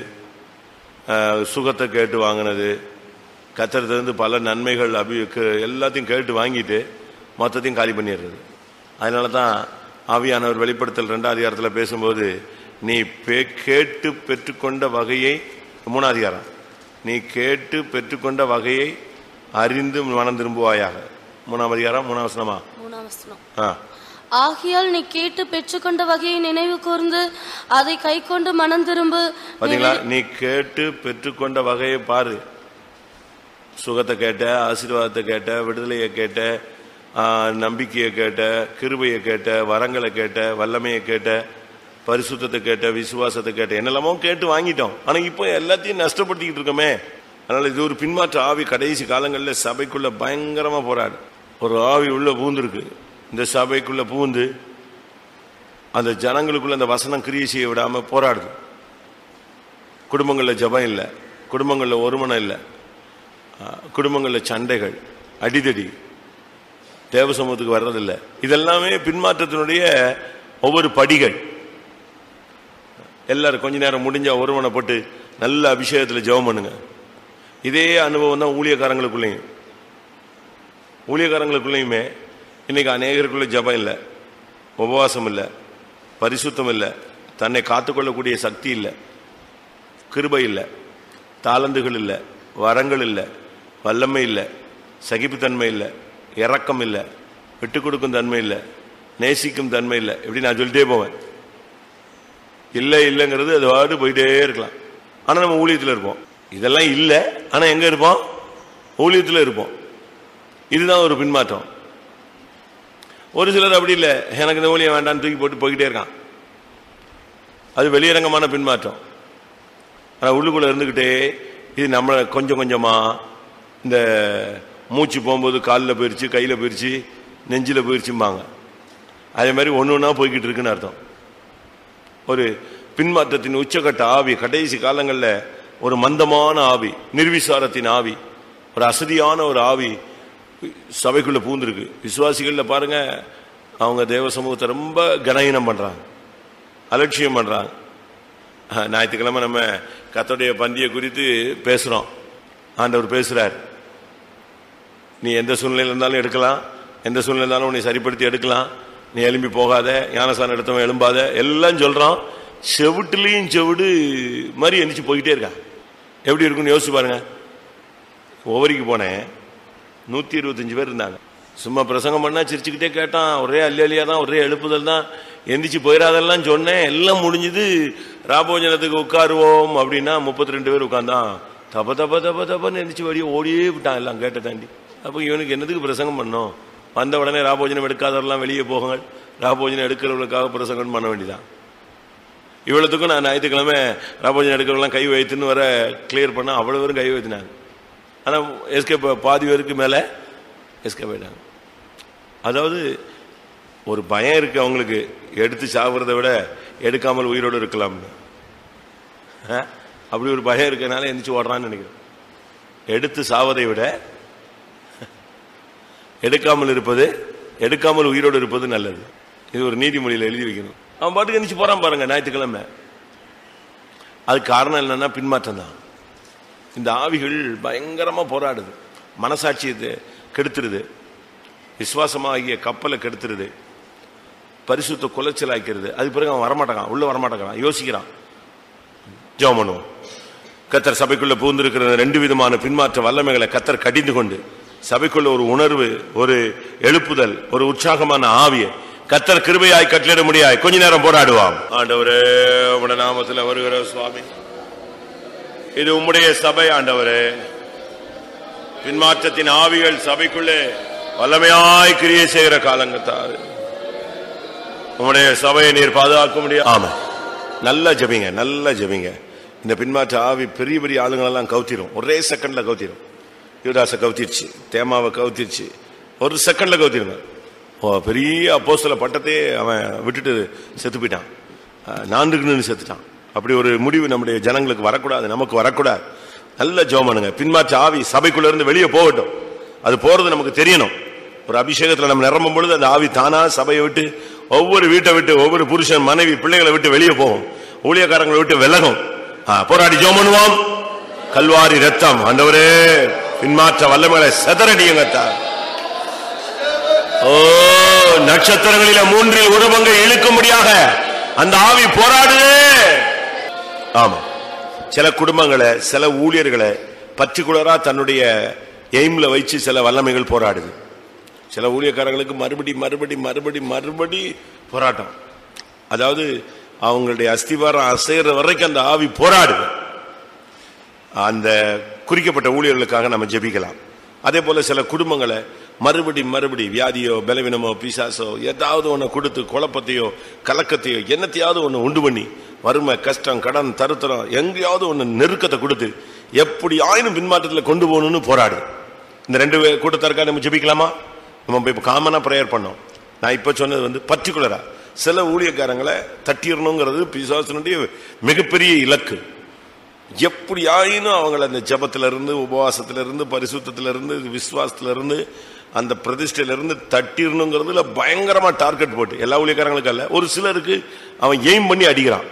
ஆஹ், சுகத்தை கேட்டு வாங்கினது கத்திரத்திலிருந்து பல நன்மைகள் அபி கு- எல்லாத்தையும் கேட்டு வாங்கிட்டு மொத்தத்தையும் காலி பண்ணிடுறது அதனால தான் ஆவியானவர் வெளிப்படுத்தல் ரெண்டாம் அதிகாரத்தில் பேசும்போது நீ பே- கேட்டு பெற்றுக்கொண்ட வகையை மூணாம் அதிகாரம் நீ கேட்டு பெற்றுக்கொண்ட வகையை அறிந்து மனம் திரும்புவாயாக மூணாம் அதிகாரம் மூணாம் வசனமா மூணாம் வசனம் ஆ ஆகையால் நீ கேட்டு பெற்றுக்கொண்ட வகையை நினைவு கூர்ந்து அதை கை கொண்டு மனம் திரும்பு பாத்தீங்களா நீ கேட்டு பெற்றுக்கொண்ட வகையை பாரு சுகத்தை கேட்ட ஆசீர்வாதத்தை கேட்ட விடுதலையை கேட்ட ஆ, நம்பிக்கையை கேட்ட கிருபையை கேட்ட வரங்களை கேட்ட வல்லமையை கேட்ட பரிசுத்தத்தை கேட்ட விசுவாசத்தை கேட்ட என்னெல்லாமோ கேட்டு வாங்கிட்டோம் ஆனா இப்போ எல்லாத்தையும் நஷ்டப்படுத்திக்கிட்டு இருக்கோமே அதனால இது ஒரு பின்மாற்ற ஆவி கடைசி காலங்களில் சபைக்குள்ள பயங்கரமா போராடு ஒரு ஆவி உள்ள பூந்துருக்கு இந்த சபைக்குள்ள பூந்து அந்த ஜனங்களுக்குள்ள அந்த வசனம் கிரியை செய்ய விடாம போராடுது குடும்பங்களில் ஜெபம் இல்லை குடும்பங்களில் ஒருமனம் இல்லை குடும்பங்களில் சண்டைகள் அடிதடி தேவ சமூகத்துக்கு வர்றதில்லை இதெல்லாமே பின்மாற்றத்தினுடைய ஒவ்வொரு படிகள் எல்லாரும் கொஞ்ச நேரம் முடிஞ்சா ஒருமனப்பட்டு நல்ல அபிஷேகத்தில் ஜெபம் பண்ணுங்க இதே அனுபவம் தான் ஊழியக்காரங்களுக்குள்ளேயும் ஊழியக்காரங்களுக்குள்ளேயுமே இன்னைக்கு அநேகருக்குள்ள ஜெபம் இல்லை உபவாசம் இல்லை பரிசுத்தம் இல்லை தன்னை காத்துக்கொள்ளக்கூடிய சக்தி இல்லை கிருபை இல்லை தாளந்துகள் இல்லை வரங்கள் இல்லை வல்லமை இல்லை சகிப்புத்தன்மை இல்லை இரக்கம் இல்லை விட்டு கொடுக்கும் தன்மை இல்லை நேசிக்கும் தன்மை இல்லை இப்படி நான் சொல்லிட்டே போவேன் இல்லை இல்லைங்கிறது அது வாடு போயிட்டே இருக்கலாம் ஆனால் நம்ம ஊழியத்தில் இருப்போம் இதெல்லாம் இல்லை ஆனால் எங்கே இருப்போம் ஊழியத்தில் இருப்போம் இதுதான் ஒரு பின்மாற்றம் ஒரு சிலர் அப்படி இல்லை எனக்கு இந்த ஊழியம் வேண்டாம்னு தூக்கி போட்டு போய்கிட்டே இருக்கான் அது வெளியரங்கமான பின்மாற்றம் ஆனால் உள்ளுக்குள்ள இருந்துக்கிட்டே இது நம்மளை கொஞ்சம் கொஞ்சமா இந்த மூச்சு போகும்போது காலில் போயிடுச்சு கையில் போயிடுச்சு நெஞ்சில் போயிடுச்சும்பாங்க அதே மாதிரி ஒன்று ஒன்றா போய்கிட்டு இருக்குன்னு அர்த்தம் ஒரு பின்மாற்றத்தின் உச்சக்கட்ட ஆவி கடைசி காலங்களில் ஒரு மந்தமான ஆவி நிர்விசாரத்தின் ஆவி ஒரு அசதியான ஒரு ஆவி சபைக்குள்ள பூந்திருக்கு விசுவாசிகள்ல பாருங்க அவங்க தேவ சமூகத்தை ரொம்ப கனயீனம் பண்றாங்க அலட்சியம் பண்றாங்க அஹ், ஞாயிற்றுக்கிழமை நம்ம கத்தோடைய பந்தியை குறித்து பேசுறோம் ஆண்டவர் பேசுறார் நீ எந்த சூழ்நிலையில் இருந்தாலும் எடுக்கலாம் எந்த சூழ்நிலை இருந்தாலும் உன்னை சரிப்படுத்தி எடுக்கலாம் நீ எழும்பி போகாத ஞானசானம் எடுத்தவன் எழும்பாத எல்லாம் சொல்றான் செவிட்டுலையும் செவிடு மாதிரி எந்திரிச்சு போய்கிட்டே இருக்கான் எப்படி இருக்குன்னு யோசிச்சு பாருங்க ஒவ்வொருக்கு போனேன் நூத்தி இருபத்தஞ்சு பேர் இருந்தாங்க சும்மா பிரசங்கம் பண்ணா சிரிச்சுக்கிட்டே கேட்டான் ஒரே அல்லியா தான் ஒரே எழுப்புதல் தான் எந்திரிச்சு போயிடாதெல்லாம் சொன்னேன் எல்லாம் முடிஞ்சது ராபோஜனத்துக்கு உட்காருவோம் அப்படின்னா முப்பத்தி ரெண்டு பேர் உட்காந்தான் தப்ப தப்ப தப்ப தப்பன்னு எந்திரிச்சு வெளியே ஓடியே விட்டான் எல்லாம் கேட்ட தாண்டி அப்போ இவனுக்கு என்னதுக்கு பிரசங்கம் பண்ணோம் வந்த உடனே ராபோஜனம் எடுக்காதவரெல்லாம் வெளியே போகுங்கள் ராபோஜனம் எடுக்கிறவர்களுக்காக பிரசங்கம் பண்ண வேண்டியதான் இவ்வளவுக்கும் நான் ஞாயிற்றுக்கிழமை ராபோஜனம் எடுக்கிறவங்களாம் கை வைத்துன்னு வர கிளியர் பண்ண அவ்வளவு பேரும் கை வைத்தினாங்க ஆனால் எஸ்கே பாதி பேருக்கு மேலே எஸ்கே போயிட்டாங்க அதாவது ஒரு பயம் இருக்கு அவங்களுக்கு எடுத்து சாப்பிட்றத விட எடுக்காமல் உயிரோடு இருக்கலாம்னு ஆ? அப்படி ஒரு பயம் இருக்கனால எந்திரிச்சு ஓடுறான்னு நினைக்கிறேன் எடுத்து சாவதை விட எடுக்காமல் இருப்பது எடுக்காமல் உயிரோடு இருப்பது நல்லது இது ஒரு நீதிமொழியில் எழுதி வைக்கணும் அவன் பாட்டுக்கு எந்திரிச்சு போறான் பாருங்க ஞாயிற்றுக்கிழமை அது காரணம் என்னன்னா பின்மாற்றம் தான் இந்த ஆவிகள் பயங்கரமா போராடுது மனசாட்சியத்தை கெடுத்துருது விசுவாசமாகிய கப்பலை கெடுத்துருது பரிசுத்த குலைச்சல் ஆக்கிறது அது பிறகு அவன் வரமாட்டான் உள்ள வரமாட்டான் யோசிக்கிறான் ஜெபம் பண்ணுவோம் கத்தர் சபைக்குள்ள பூந்திருக்கிற ரெண்டு விதமான பின்மாற்ற வல்லமைகளை கத்தர் கடிந்து கொண்டு சபைக்குள்ள ஒரு உணர்வு ஒரு எழுப்புதல் ஒரு உற்சாகமான ஆவிய கத்தர் கிருபையாய் கட்டளிட முடியாய் கொஞ்ச நேரம் போராடுவாம் ஆண்டவரே உட நாமத்தில் வருகிற சுவாமி இது உம்முடைய சபை ஆண்டவரே பின்மாற்றத்தின் ஆவிகள் சபைக்குள்ளே வல்லமையாய் கிரியை செய்கிற காலங்கத்தாரு உம்முடைய சபையை நீர் பாதுகாக்க முடியும் ஆமா நல்லா ஜெபிங்க நல்லா ஜெபிங்க இந்த பின்மாற்ற ஆவி பெரிய பெரிய ஆளுங்களெல்லாம் கவுத்திரும் ஒரே செகண்ட்ல கவுத்திரும் யுவதாச கவுத்திருச்சு தேமாவை கவுத்திருச்சு ஒரு செகண்ட்ல கவுத்திருங்க ஓ பெரிய அப்போஸ்தல பட்டத்தையே அவன் விட்டுட்டு செத்து போயிட்டான் அஹ், நான்குன்னு செத்துட்டான் அப்படி ஒரு முடிவு நம்முடைய ஜனங்களுக்கு வரக்கூடாது நமக்கு வரக்கூடாது நல்ல ஜோமனுங்க பின்மாற்ற ஆவி சபைக்குள்ள இருந்து வெளியே போகட்டும் அது போறது நமக்கு தெரியணும் ஒரு அபிஷேகத்துல நம்ம நிரம்பும் பொழுது அந்த ஆவி தானா சபையை விட்டு ஒவ்வொரு வீட்டை விட்டு ஒவ்வொரு புருஷன் மனைவி பிள்ளைகளை விட்டு வெளியே போகும் ஊழியக்காரங்களை விட்டு விலகும் ஆ, போராடி ஜோம் பண்ணுவோம் கல்வாரி ரத்தம் ஆண்டவரே பின்மாற்ற வல்லமைகளை செதறடியுங்கத்தா ஓ நட்சத்திரங்களில மூன்றில் ஒரு பங்கை இழுக்கும்படியாக அந்த ஆவி போராடுதே ஆமா சில குடும்பங்களை சில ஊழியர்களை பர்டிகுலரா தன்னுடைய எய்ம்ல வச்சு சில வல்லமைகள் போராடுது சில ஊழியக்காரங்களுக்கு மறுபடி மறுபடி மறுபடி மறுபடி போராட்டம் அதாவது அவங்களுடைய அஸ்திவாரம் அசைற வரைக்கும் அந்த ஆவி போராடுது அந்த குறிக்கப்பட்ட ஊழியர்களுக்காக நம்ம ஜெபிக்கலாம் அதே போல சில குடும்பங்களை மறுபடி மறுபடி வியாதியோ பலவீனமோ பிசாசோ ஏதாவது ஒன்று கொடுத்து குழப்பத்தையோ கலக்கத்தையோ என்னத்தையாவது ஒன்று உண்டு பண்ணி வறுமை கஷ்டம் கடன் தருத்தரம் எங்கேயாவது ஒன்று நெருக்கத்தை கொடுத்து எப்படி ஆயினும் பின்மாற்றத்தில் கொண்டு போகணும்னு போராடு இந்த ரெண்டு வே- கூட்டத்தாருக்காக நம்ம ஜெபிக்கலாமா நம்ம இப்போ காமனாக ப்ரேயர் பண்ணோம் நான் இப்போ சொன்னது வந்து பர்டிகுலரா சில ஊழியக்காரங்களை தட்டிடணுங்கிறது பிசாசனுடைய மிகப்பெரிய இலக்கு எப்படி ஆயினும் அவங்கள அந்த ஜபத்துல இருந்து உபவாசத்துல இருந்து பரிசுத்தத்துல இருந்து விசுவாசத்துல இருந்து அந்த பிரதிஷ்டையில இருந்து தட்டிடணுங்கிறதுல பயங்கரமா டார்கெட் போட்டு எல்லா ஊழியக்காரங்களுக்கும் அல்ல ஒரு சிலருக்கு அவன் எய்ம் பண்ணி அடிக்கிறான்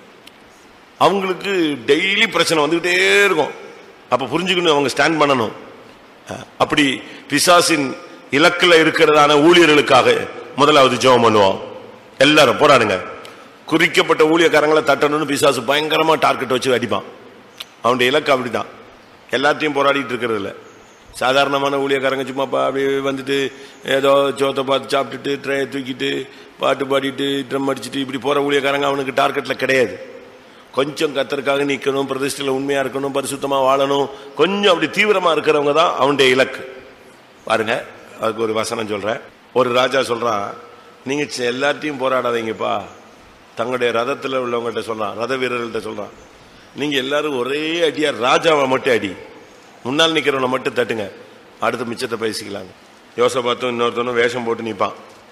அவங்களுக்கு டெய்லி பிரச்சனை வந்துகிட்டே இருக்கும் அப்ப புரிஞ்சுக்கணும் அவங்க ஸ்டாண்ட் பண்ணணும் அஹ், அப்படி பிசாசின் இலக்குல இருக்கிறதான ஊழியர்களுக்காக முதலாவது ஜெபம் பண்ணுவோம் எல்லாரும் போராடுங்க குறிக்கப்பட்ட ஊழியக்காரங்களை தட்டணும்னு பிசாசு பயங்கரமா டார்கெட் வச்சு அடிப்பான் அவனுடைய இலக்கு அப்படிதான் எல்லாத்தையும் போராடிட்டு இருக்கிறது இல்ல சாதாரணமான ஊழியக்காரங்க சும்மாப்பா அப்படியே வந்துட்டு ஏதோ சோத்தை பார்த்து சாப்பிட்டுட்டு ட்ரையை தூக்கிட்டு பாட்டு பாடிட்டு ட்ரம் அடிச்சுட்டு இப்படி போற ஊழியக்காரங்க அவனுக்கு டார்கெட்ல கிடையாது கொஞ்சம் கத்தருக்காக நிக்கணும் பிரதிஷ்டையில உண்மையா இருக்கணும் பரிசுத்தமா வாழணும் கொஞ்சம் அப்படி தீவிரமா இருக்கிறவங்க தான் அவனுடைய இலக்கு பாருங்க அதுக்கு ஒரு வசனம் சொல்றேன் ஒரு ராஜா சொல்றான் நீங்க ச- எல்லாத்தையும் போராடாதீங்கப்பா தங்களுடைய ரதத்துல உள்ளவங்கள்ட்ட சொல்றான் ரத வீரர்கள்ட்ட சொல்றான் நீங்க எல்லாரும் ஒரே அடியா ராஜாவை மட்டும் அடி முன்னால் நிக்கிறவனை மட்டும் தட்டுங்க அடுத்த மிச்சத்தை பேசிக்கலாங்க யோசபாத்தும் இன்னொருத்தனும் வேஷம் போட்டு நிப்பான்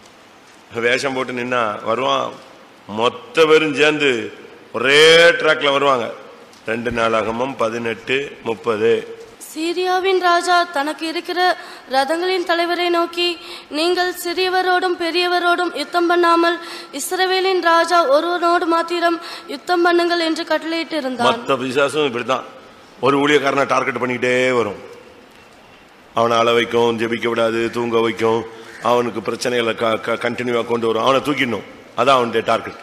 வேஷம் போட்டு நின்னா வருவான் மொத்த பேரும் சேர்ந்து ஒரே ட்ராக்ல வருவாங்க ரெண்டு நாளாகமும் பதினெட்டு முப்பது சீரியாவின் ராஜா தனக்கு இருக்கிற ரதங்களின் தலைவரை நோக்கி நீங்கள் சிறியவரோடும் பெரியவரோடும் யுத்தம் பண்ணாமல் இஸ்ரவேலின் ராஜா ஒருவனோடு மாத்திரம் யுத்தம் பண்ணுங்கள் என்று கட்டளையிட்டு இருந்தான் மொத்த பிசாசும் இப்படித்தான் ஒரு ஊழியக்காரனை டார்கெட் பண்ணிக்கிட்டே வரும் அவனை அள வைக்கும் ஜெபிக்க விடாது தூங்க வைக்கும் அவனுக்கு பிரச்சனைகளை கண்டினியூவா கொண்டு வரும் அவனை தூக்கிடணும் அதான் அவனுடைய டார்கெட்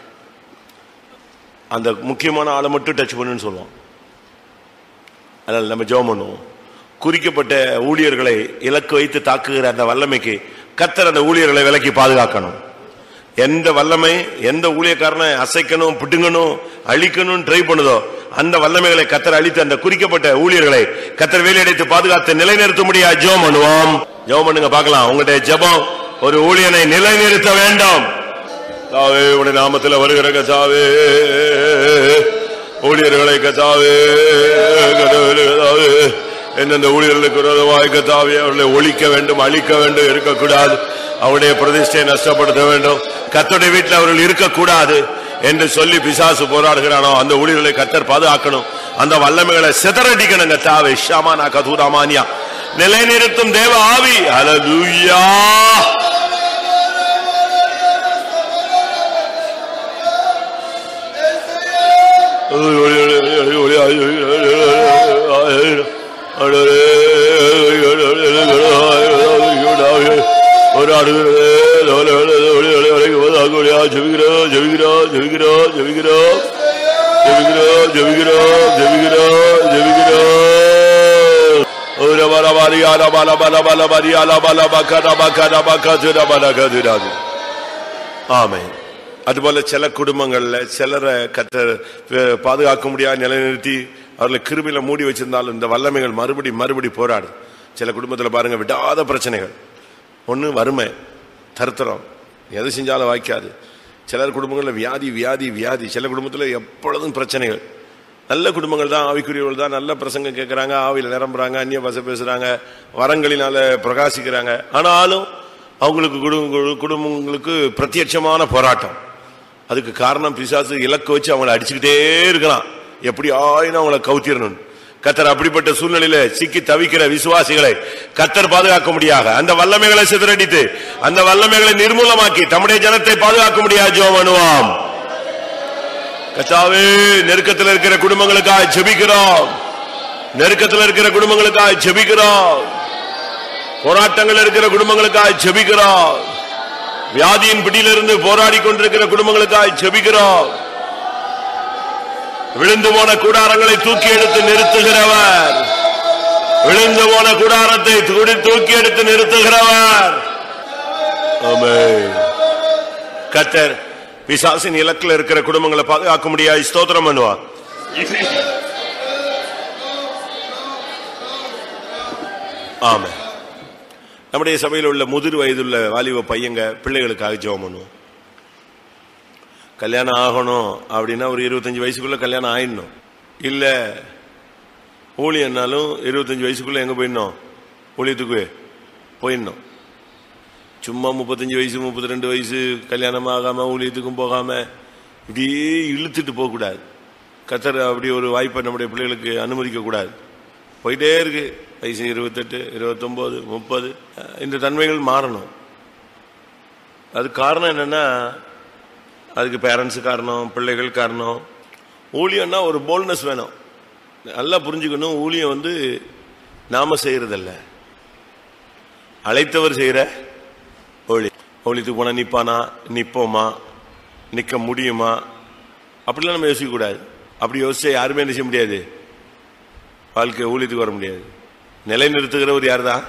அந்த முக்கியமான ஆளை மட்டும் டச் பண்ணுன்னு சொல்லுவான் அதனால நம்ம ஜெபம் பண்ணுவோம் குறிக்கப்பட்ட ஊழியர்களை இலக்கு வைத்து தாக்குகிற அந்த வல்லமைக்கு கத்தர் அந்த ஊழியர்களை விலக்கி பாதுகாக்கணும் எந்த வல்லமை எந்த ஊழியக்காரனை அசைக்கணும் பிடுங்கணும் அழிக்கணும் ட்ரை பண்ணுதோ அந்த வல்லமைகளை கத்தர் அழித்து அந்த குறிக்கப்பட்ட ஊழியர்களை கத்தர் வேலையடைத்து பாதுகாத்து நிலைநிறுத்த முடியாது ஜெபம் பண்ணுவோம் ஜெபம் பண்ணுங்க பார்க்கலாம் உங்களுடைய ஜெபம் ஒரு ஊழியனை நிலைநிறுத்த வேண்டும் தாவே உடைய நாமத்தில் வருகிற கசாவே ஊழியர்களை கசாவே கடவுளே, கர்த்தாவே, எந்தெந்த ஊழியர்களுக்கு விரோதமாய் கத்தாவே அவர்களை ஒழிக்க வேண்டும் அழிக்க வேண்டும் இருக்கக்கூடாது அவருடைய பிரதிஷ்டையை நஷ்டப்படுத்த வேண்டும் கத்தோடைய வீட்டில் அவர்கள் இருக்கக்கூடாது என்று சொல்லி பிசாசு போராடுகிறானோ அந்த ஊழியர்களை கத்தர் பாதுகாக்கணும் அந்த வல்லமைகளை சிதறடிக்கணும் கத்தாவே ஷாமானா கதூராமானியா நிலைநிறுத்தும் தேவ ஆவி அலலூயா ஆமென் அதுபோல சில குடும்பங்கள்ல சிலரை கத்த அஹ், பாதுகாக்க முடியாத நிலைநிறுத்தி அவர்களை கிருமியில மூடி வச்சிருந்தாலும் இந்த வல்லமைகள் மறுபடி மறுபடி போராடு சில குடும்பத்துல பாருங்க விடாத பிரச்சனைகள் ஒண்ணு வறுமை தருத்திரம் எது செஞ்சாலும் வாய்க்காது சிலர் குடும்பங்கள்ல வியாதி வியாதி வியாதி சில குடும்பத்துல எப்பொழுதும் பிரச்சனைகள் நல்ல குடும்பங்கள் தான் ஆவிக்குரியவர்கள் தான் நல்ல பிரசங்கம் கேட்கறாங்க ஆவியில நிரம்புறாங்க அந்நிய பாஷை பேசுறாங்க வரங்களினால பிரகாசிக்கிறாங்க ஆனாலும் அவங்களுக்கு குடும்ப குடும்பங்களுக்கு பிரத்யட்சமான போராட்டம் அதுக்கு காரணம் பிசாசு இலக்கு வச்சு அவங்கள அடிச்சுக்கிட்டே இருக்கலாம் எப்படி ஆயினும் அவங்கள கவுத்திரணும் கத்தர் அப்படிப்பட்ட சூழ்நிலையில சிக்கி தவிக்கிற விசுவாசிகளை கத்தர் பாதுகாக்க முடியாது அந்த வல்லமைகளை சிதறடித்து அந்த வல்லமைகளை நிர்மூலமாக்கி தம்முடைய ஜனத்தை பாதுகாக்க முடியாது ஜோ பண்ணுவாம் கத்தாவே நெருக்கத்தில் இருக்கிற குடும்பங்களுக்காக ஜெபிக்கிறோம் நெருக்கத்தில் இருக்கிற குடும்பங்களுக்காக ஜெபிக்கிறோம் போராட்டங்கள் இருக்கிற குடும்பங்களுக்காக ஜெபிக்கிறோம் வியாதியின் பிடியிலிருந்து போராடி கொண்டிருக்கிற குடும்பங்களுக்காக ஜெபிக்கிறோம் விழுந்து போன கூடாரங்களை தூக்கி எடுத்து நிறுத்துகிறவர் விழுந்து போன கூடாரத்தை தூடி தூக்கி எடுத்து நிறுத்துகிறவர் ஆமென். கத்தர் பிசாசின் இலக்கில் இருக்கிற குடும்பங்களை பாதுகாக்க முடியாது ஸ்தோத்திரம் பண்ணுவார் ஆமே நம்முடைய சபையில் உள்ள முதிர் வயதுள்ள வாலிப பையங்க பிள்ளைகளுக்காக ஜெபம் பண்ணுவோம் கல்யாணம் ஆகணும் அப்படின்னா ஒரு இருபத்தஞ்சு வயசுக்குள்ள கல்யாணம் ஆயிடணும் இல்ல ஊழியன்னாலும் இருபத்தஞ்சு வயசுக்குள்ள எங்க போயிடணும் ஊழியத்துக்கு போயிடணும் சும்மா முப்பத்தஞ்சு வயசு முப்பத்தி ரெண்டு வயசு கல்யாணம் ஆகாம ஊழியத்துக்கும் போகாம இப்படியே இழுத்துட்டு போகக்கூடாது கத்தர் அப்படி ஒரு வாய்ப்பை நம்முடைய பிள்ளைகளுக்கு அனுமதிக்க கூடாது போயிட்டே இருக்கு வயசு இருபத்தெட்டு இருபத்தொம்போது முப்பது அஹ் இந்த தன்மைகள் மாறணும் அது காரணம் என்னன்னா அதுக்கு பேரண்ட்ஸ் காரணம் பிள்ளைகள் காரணம் ஊழியம்னா ஒரு போல்ட்னஸ் வேணும் நல்லா புரிஞ்சுக்கணும் ஊழியம் வந்து நாம செய்யறதல்ல அழைத்தவர் செய்யற ஊழி ஊழியத்துக்கு போனா நிப்பானா நிப்போமா நிக்க முடியுமா அப்படிலாம் நம்ம யோசிக்க கூடாது அப்படி யோசிச்சா யாருமே என்ன செய்ய முடியாது வாழ்க்கை ஊழியத்துக்கு வர முடியாது நிலைநிறுத்துகிறவர் யார் தான்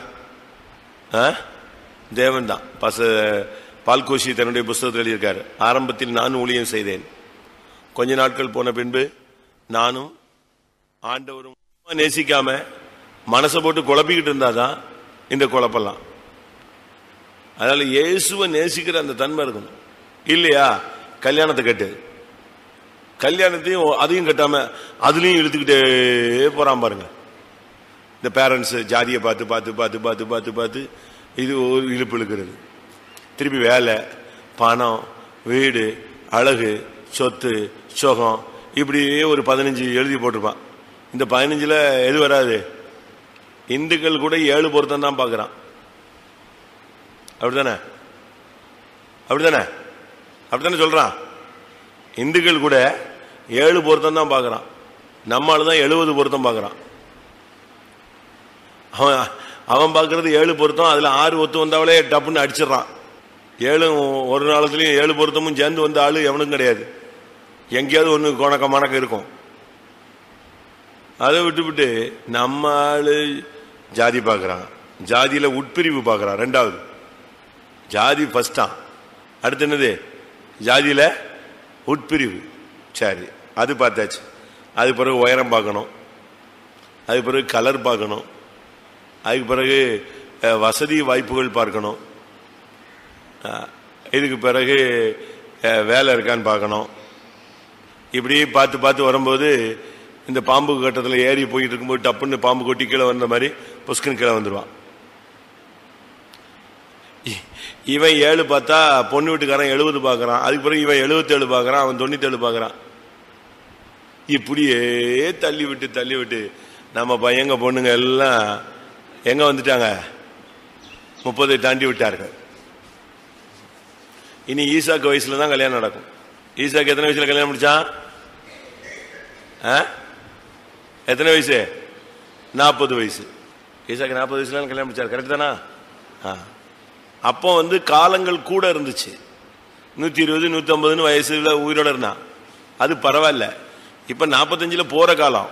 தேவன் தான் பச பால்கோஷி தன்னுடைய புஸ்தகத்தில் எழுதியிருக்காரு ஆரம்பத்தில் நான் ஊழியம் செய்தேன் கொஞ்ச நாட்கள் போன பின்பு நானும் ஆண்டவரும் நேசிக்காம மனசை போட்டு குழப்பிக்கிட்டு இருந்தாதான் இந்த குழப்பெல்லாம் அதனால இயேசுவை நேசிக்கிற அந்த தன்மை இருக்கணும் இல்லையா கல்யாணத்தை கட்டு கல்யாணத்தையும் அதையும் கட்டாம அதுலயும் இழுத்துக்கிட்டே போறான் பாருங்க இந்த பேரண்ட்ஸ் ஜாதியை பார்த்து பார்த்து பார்த்து பார்த்து பார்த்து பார்த்து இது ஒரு இழுப்பு இழுக்கிறது திருப்பி வேலை பணம் வீடு அழகு சொத்து சுகம் இப்படியே ஒரு பதினஞ்சு எழுதி போட்டிருப்பான் இந்த பதினஞ்சுல எது வராது இந்துக்கள் கூட ஏழு பொருத்தம் தான் பார்க்கறான் அப்படிதானே அப்படிதானே அப்படித்தானே சொல்றான் இந்துக்கள் கூட ஏழு பொருத்தம் தான் பார்க்கறான் நம்மால தான் எழுபது பொருத்தம் பார்க்கறான் அவன் அவன் பார்க்கறது ஏழு பொருத்தம் அதுல ஆறு ஒத்து வந்தாவளே டப்புன்னு அடிச்சிடறான் ஏழு ஒரு நாளத்துலயும் ஏழு பொருத்தமும் சேர்ந்து வந்த ஆளு எவனும் கிடையாது எங்கேயாவது ஒண்ணு கொணக்க மணக்க இருக்கும் அதை விட்டுவிட்டு நம்ம ஆளு ஜாதி பார்க்கறான் ஜாதியில உட்பிரிவு பார்க்கறான் ரெண்டாவது ஜாதி ஃபர்ஸ்டா அடுத்து என்னது ஜாதியில உட்பிரிவு சரி அது பார்த்தாச்சு அது பிறகு உயரம் பார்க்கணும் அது பிறகு கலர் பார்க்கணும் அதுக்கு பிறகு அஹ், வசதி வாய்ப்புகள் பார்க்கணும் அஹ், இதுக்கு பிறகு அஹ், வேலை இருக்கான்னு பார்க்கணும் இப்படி பார்த்து பார்த்து வரும்போது இந்த பாம்பு கட்டத்தில் ஏறி போயிட்டு இருக்கும்போது டப்புன்னு பாம்பு கொட்டி கீழே வந்த மாதிரி புஷ்கன் கீழே வந்துடுவான் இ- இவன் ஏழு பார்த்தா பொண்ணு வீட்டுக்காரன் எழுபது பார்க்கறான் அதுக்கு பிறகு இவன் எழுபத்தேழு பார்க்கறான் அவன் தொண்ணூத்தேழு பார்க்கறான் இப்படியே தள்ளி விட்டு தள்ளி விட்டு நம்ம பையங்க பொண்ணுங்க எல்லாம் எங்க வந்துட்டாங்க முப்பதை தாண்டி விட்டார்கள் இனி ஈசாக்கு வயசுல தான் கல்யாணம் நடக்கும் ஈசாக்கு எத்தனை வயசுல கல்யாணம் முடிச்சான் ஆ? எத்தனை வயசு நாற்பது வயசு ஈசாக்கு நாற்பது வயசுல கல்யாணம் முடிச்சார் கரெக்ட் தானா ஆ. அப்போ வந்து காலங்கள் கூட இருந்துச்சு நூத்தி இருபது நூத்தி ஐம்பதுன்னு வயசுல உயிரோட இருந்தான் அது பரவாயில்ல இப்ப நாற்பத்தஞ்சுல போற காலம்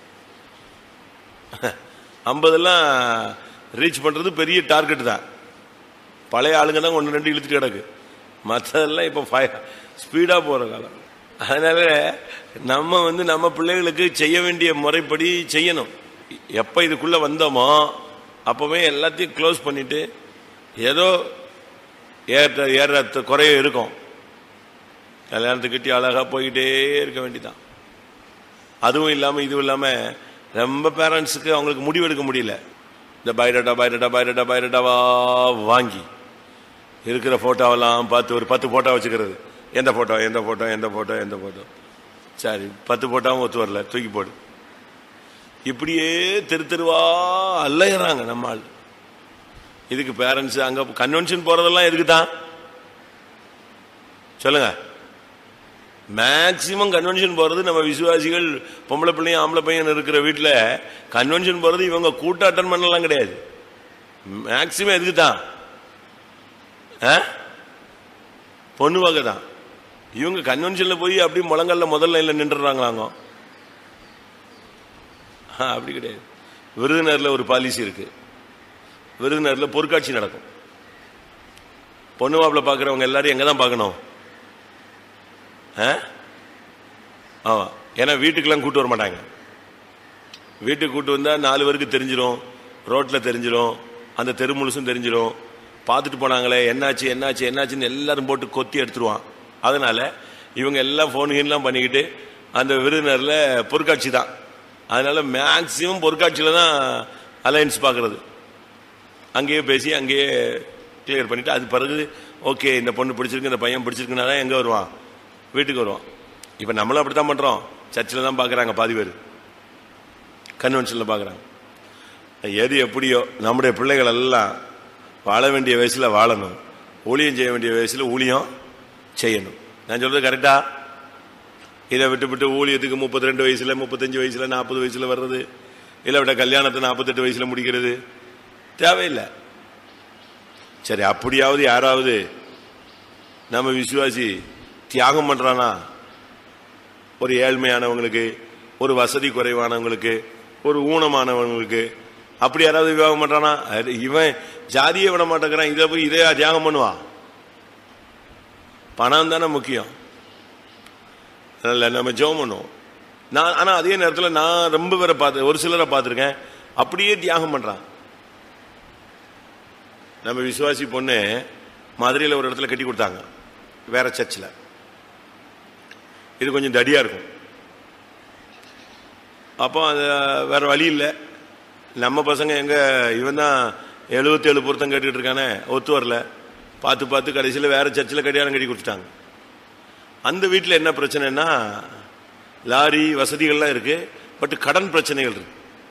ஐம்பதெல்லாம் ரீச் பண்றது பெரிய டார்கெட் தான் பழைய ஆளுங்க தான் ஒன்று ரெண்டு இழுத்துட்டு கிடக்கு மற்றதெல்லாம் இப்போ ஸ்பீடாக போகிற காலம் அதனால நம்ம வந்து நம்ம பிள்ளைகளுக்கு செய்ய வேண்டிய முறைப்படி செய்யணும் எப்போ இதுக்குள்ள வந்தோமோ அப்பவே எல்லாத்தையும் க்ளோஸ் பண்ணிட்டு ஏதோ ஏற்ற ஏற குறைய இருக்கும் கல்யாணத்துக்கிட்டே அழகா போய்கிட்டே இருக்க வேண்டியதான் அதுவும் இல்லாம இதுவும் இல்லாம ரொம்ப பேரண்ட்ஸுக்கு அவங்களுக்கு முடிவெடுக்க முடியல இந்த பயோடேட்டா பயோடேட்டா பயோடேட்டா பயோடேட்டாவா வாங்கி இருக்கிற போட்டோவெல்லாம் பார்த்து ஒரு பத்து போட்டோ வச்சுக்கிறது எந்த போட்டோ எந்த போட்டோ எந்த போட்டோ எந்த போட்டோ சரி பத்து போட்டோவும் ஒத்து வரல தூக்கி போடு இப்படியே தெரு தெருவா அலையிறாங்க நம்ம ஆள் இதுக்கு பேரண்ட்ஸ் அங்க கன்வென்ஷன் போறதெல்லாம் எதுக்கு தான் சொல்லுங்க மேக்சிமம் கன்வென்ஷன் போறது நம்ம விசுவாசிகள் பொம்பளை பிள்ளையும் ஆம்பளை பையன் இருக்கிற வீட்டில் கன்வென்ஷன் போறது இவங்க கூட்ட அட்டன் பண்ணலாம் கிடையாது மேக்சிமம் எதுக்கு தான் ஆ? பொண்ணு வகை தான் இவங்க கன்வென்ஷன்ல போய் அப்படி முழங்கல்ல முதல் லைன்ல நின்றுறாங்களாங்க ஆ, அப்படி கிடையாது விருதுநகர்ல ஒரு பாலிசி இருக்கு விருதுநகர்ல பொருட்காட்சி நடக்கும் பொண்ணு மாப்பிள்ள பாக்குறவங்க எல்லாரும் எங்க தான் பார்க்கணும் ஆ? ஆமா ஏன்னா வீட்டுக்கெல்லாம் கூட்டு வர மாட்டாங்க வீட்டுக்கு கூட்டு வந்தா நாலு பேருக்கு தெரிஞ்சிடும் ரோட்ல தெரிஞ்சிடும் அந்த தெரு முழுசும் தெரிஞ்சிடும் பார்த்துட்டு போனாங்களே என்னாச்சு என்னாச்சு என்னாச்சுன்னு எல்லாரும் போட்டு கொத்தி எடுத்துருவான் அதனால இவங்க எல்லாம் ஃபோன் பண்ணிக்கிட்டு அந்த விருந்தினர்ல பொருட்காட்சி தான் அதனால மேக்சிமம் பொருட்காட்சியில தான் அலையன்ஸ் பார்க்கறது அங்கேயே பேசி அங்கேயே கிளியர் பண்ணிட்டு அது பிறகு ஓகே இந்த பொண்ணு பிடிச்சிருக்கு இந்த பையன் பிடிச்சிருக்குன்னா தான் எங்கே வருவான் வீட்டுக்கு வருவான் இப்போ நம்மளும் அப்படி தான் பண்ணுறோம் சர்ச்சில் தான் பார்க்குறாங்க பாதி பேர் கன்வென்ஷனில் பார்க்குறாங்க எது எப்படியோ நம்முடைய பிள்ளைகள் எல்லாம் வாழ வேண்டிய வயசில் வாழணும் ஊழியம் செய்ய வேண்டிய வயசில் ஊழியம் செய்யணும் நான் சொல்றது கரெக்டா இதை விட்டு விட்டு ஊழியத்துக்கு முப்பத்தி ரெண்டு வயசுல முப்பத்தஞ்சு வயசுல நாற்பது வயசுல வர்றது இல்லை விட கல்யாணத்தை நாற்பத்தெட்டு வயசுல முடிக்கிறது தேவையில்லை சரி அப்படியாவது யாராவது நம்ம விசுவாசி தியாகம் பண்றானா ஒரு ஏழ்மையானவங்களுக்கு ஒரு வசதி குறைவானவங்களுக்கு ஒரு ஊனமானவங்களுக்கு அப்படி யாராவது விவாகம் பண்றானா அது இவன் ஜாதியை விட மாட்டேங்கிறான் இதை போய் இதே தியாகம் பண்ணுவான் பணம் தானே முக்கியம் அதனால நம்ம ஜெபம் பண்ணுவோம் நான் ஆனா அதே நேரத்தில் நான் ரொம்ப பேரை பார்த்து ஒரு சிலரை பார்த்துருக்கேன் அப்படியே தியாகம் பண்றான் நம்ம விசுவாசி பொண்ணு மதுரையில் ஒரு இடத்துல கட்டி கொடுத்தாங்க வேற சர்ச்சில் இது கொஞ்சம் தடியா இருக்கும் அப்போ அது வேற வழி இல்லை நம்ம பசங்க எங்க இவன் தான் எழுபத்தேழு பொருத்தம் கேட்டுக்கிட்டு இருக்கானே ஒத்து வரல பார்த்து பார்த்து கடைசியில் வேற சர்ச்சில் கல்யாணம் கட்டி கொடுத்துட்டாங்க அந்த வீட்டில் என்ன பிரச்சனைனா லாரி வசதிகள்லாம் இருக்கு பட் கடன் பிரச்சனைகள் இருக்கு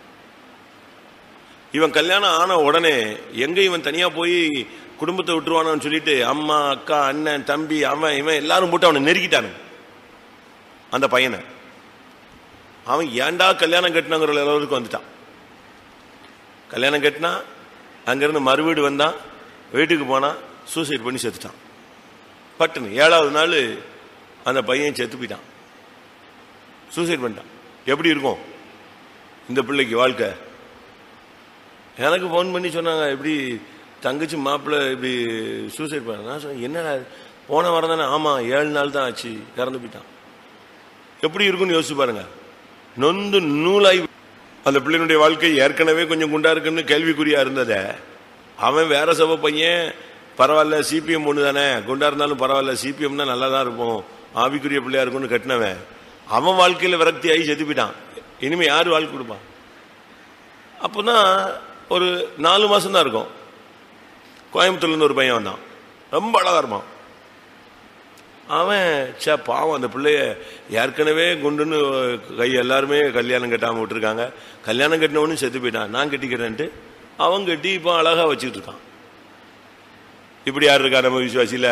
இவன் கல்யாணம் ஆன உடனே எங்க இவன் தனியா போய் குடும்பத்தை விட்டுருவானு சொல்லிட்டு அம்மா அக்கா அண்ணன் தம்பி அவன் இவன் எல்லாரும் போட்டு அவனை நெருக்கிட்டானுங்க அந்த பையனை அவன் ஏன்டா கல்யாணம் கட்டினாங்கிற அளவுக்கு வந்துட்டான் கல்யாணம் கட்டினா அங்கிருந்து மறுவீடு வந்தான் வீட்டுக்கு போனான் சூசைட் பண்ணி செத்துட்டான் பட்டுன்னு ஏழாவது நாள் அந்த பையன் செத்து போயிட்டான் சூசைட் பண்ணிட்டான் எப்படி இருக்கும் இந்த பிள்ளைக்கு வாழ்க்கை எனக்கு ஃபோன் பண்ணி சொன்னாங்க இப்படி தங்கச்சி மாப்பிள்ளை இப்படி சூசைட் பண்ண நான் சொன்னேன் என்னடா இது? போன வாரம் தானே ஆமாம் ஏழு நாள் தான் ஆச்சு இறந்து போயிட்டான் எப்படி இருக்கும்னு யோசிச்சு பாருங்க நொந்து நூலாய் அந்த பிள்ளையினுடைய வாழ்க்கை ஏற்கனவே கொஞ்சம் குண்டா இருக்குன்னு கேள்விக்குறியா இருந்ததை அவன் வேற சபை பையன் பரவாயில்ல சிபிஎம் ஒன்று தானே குண்டா இருந்தாலும் பரவாயில்ல சிபிஎம்னா நல்லா தான் இருப்போம் ஆவிக்குரிய பிள்ளையா இருக்கும்னு கட்டினவன் அவன் வாழ்க்கையில விரக்தி ஆகி செத்து போயிட்டான் இனிமே யாரு வாழ்க்கை கொடுப்பான் அப்போதான் ஒரு நாலு மாசம் தான் இருக்கும் கோயம்புத்தூர்ல இருந்து ஒரு பையன் வந்தான் ரொம்ப அழகா இருப்பான் அவன் சே பாவம் அந்த பிள்ளைய ஏற்கனவே குண்டுன்னு கை எல்லாருமே கல்யாணம் கட்டாம விட்டுருக்காங்க கல்யாணம் கட்டினவனும் செத்து போயிட்டான் நான் கட்டிக்கிறேன்ட்டு அவன் கட்டி இப்போ அழகா வச்சுக்கிட்டு இருக்கான் இப்படி யார் இருக்கா நம்ம விசுவாசியில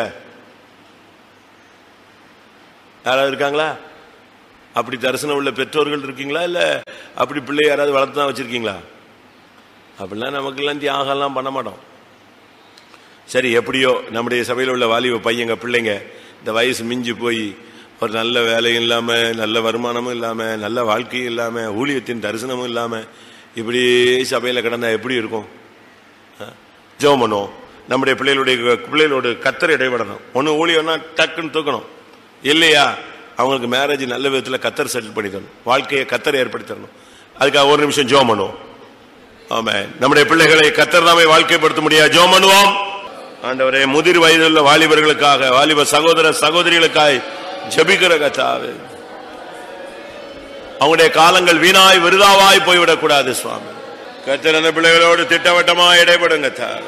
யாராவது இருக்காங்களா அப்படி தரிசனம் உள்ள பெற்றோர்கள் இருக்கீங்களா இல்ல அப்படி பிள்ளை யாராவது வளர்த்து தான் வச்சிருக்கீங்களா அப்படிலாம் நமக்கெல்லாம் தியாகம்லாம் பண்ண மாட்டோம் சரி எப்படியோ நம்முடைய சபையில் உள்ள வாலிப பையங்க பிள்ளைங்க இந்த வயசு மிஞ்சி போய் ஒரு நல்ல வேலையும் இல்லாம நல்ல வருமானமும் இல்லாம நல்ல வாழ்க்கையும் இல்லாம ஊழியத்தின் தரிசனமும் இல்லாம இப்படி சபையில கிடந்தா எப்படி இருக்கும் ஜெபம் பண்ணுவோம் நம்முடைய பிள்ளைகளுடைய பிள்ளைகளோட கத்தர் இடைபடணும் ஒன்று ஊழியம்னா டக்குன்னு தூக்கணும் இல்லையா அவங்களுக்கு மேரேஜ் நல்ல விதத்தில் கத்தர் செட்டில் பண்ணி தரணும் வாழ்க்கையை கத்தர் ஏற்படுத்தி தரணும் அதுக்காக ஒரு நிமிஷம் ஜெபம் பண்ணுவோம் ஆமா நம்முடைய பிள்ளைகளை கத்தர் தாமே வாழ்க்கைப்படுத்த முடியாது ஜெபம் பண்ணுவோம் ஆண்டவரே முதிர் வயதுள்ள வாலிபர்களுக்காக வாலிப சகோதர சகோதரிகளுக்காய் ஜெபிக்கிற கத்தாவே அவங்களுடைய காலங்கள் வீணாய் விருதாவாய் போய்விடக் கூடாது சுவாமி கத்தர் அந்த பிள்ளைகளோடு திட்டவட்டமா இடைபடுங்க தார்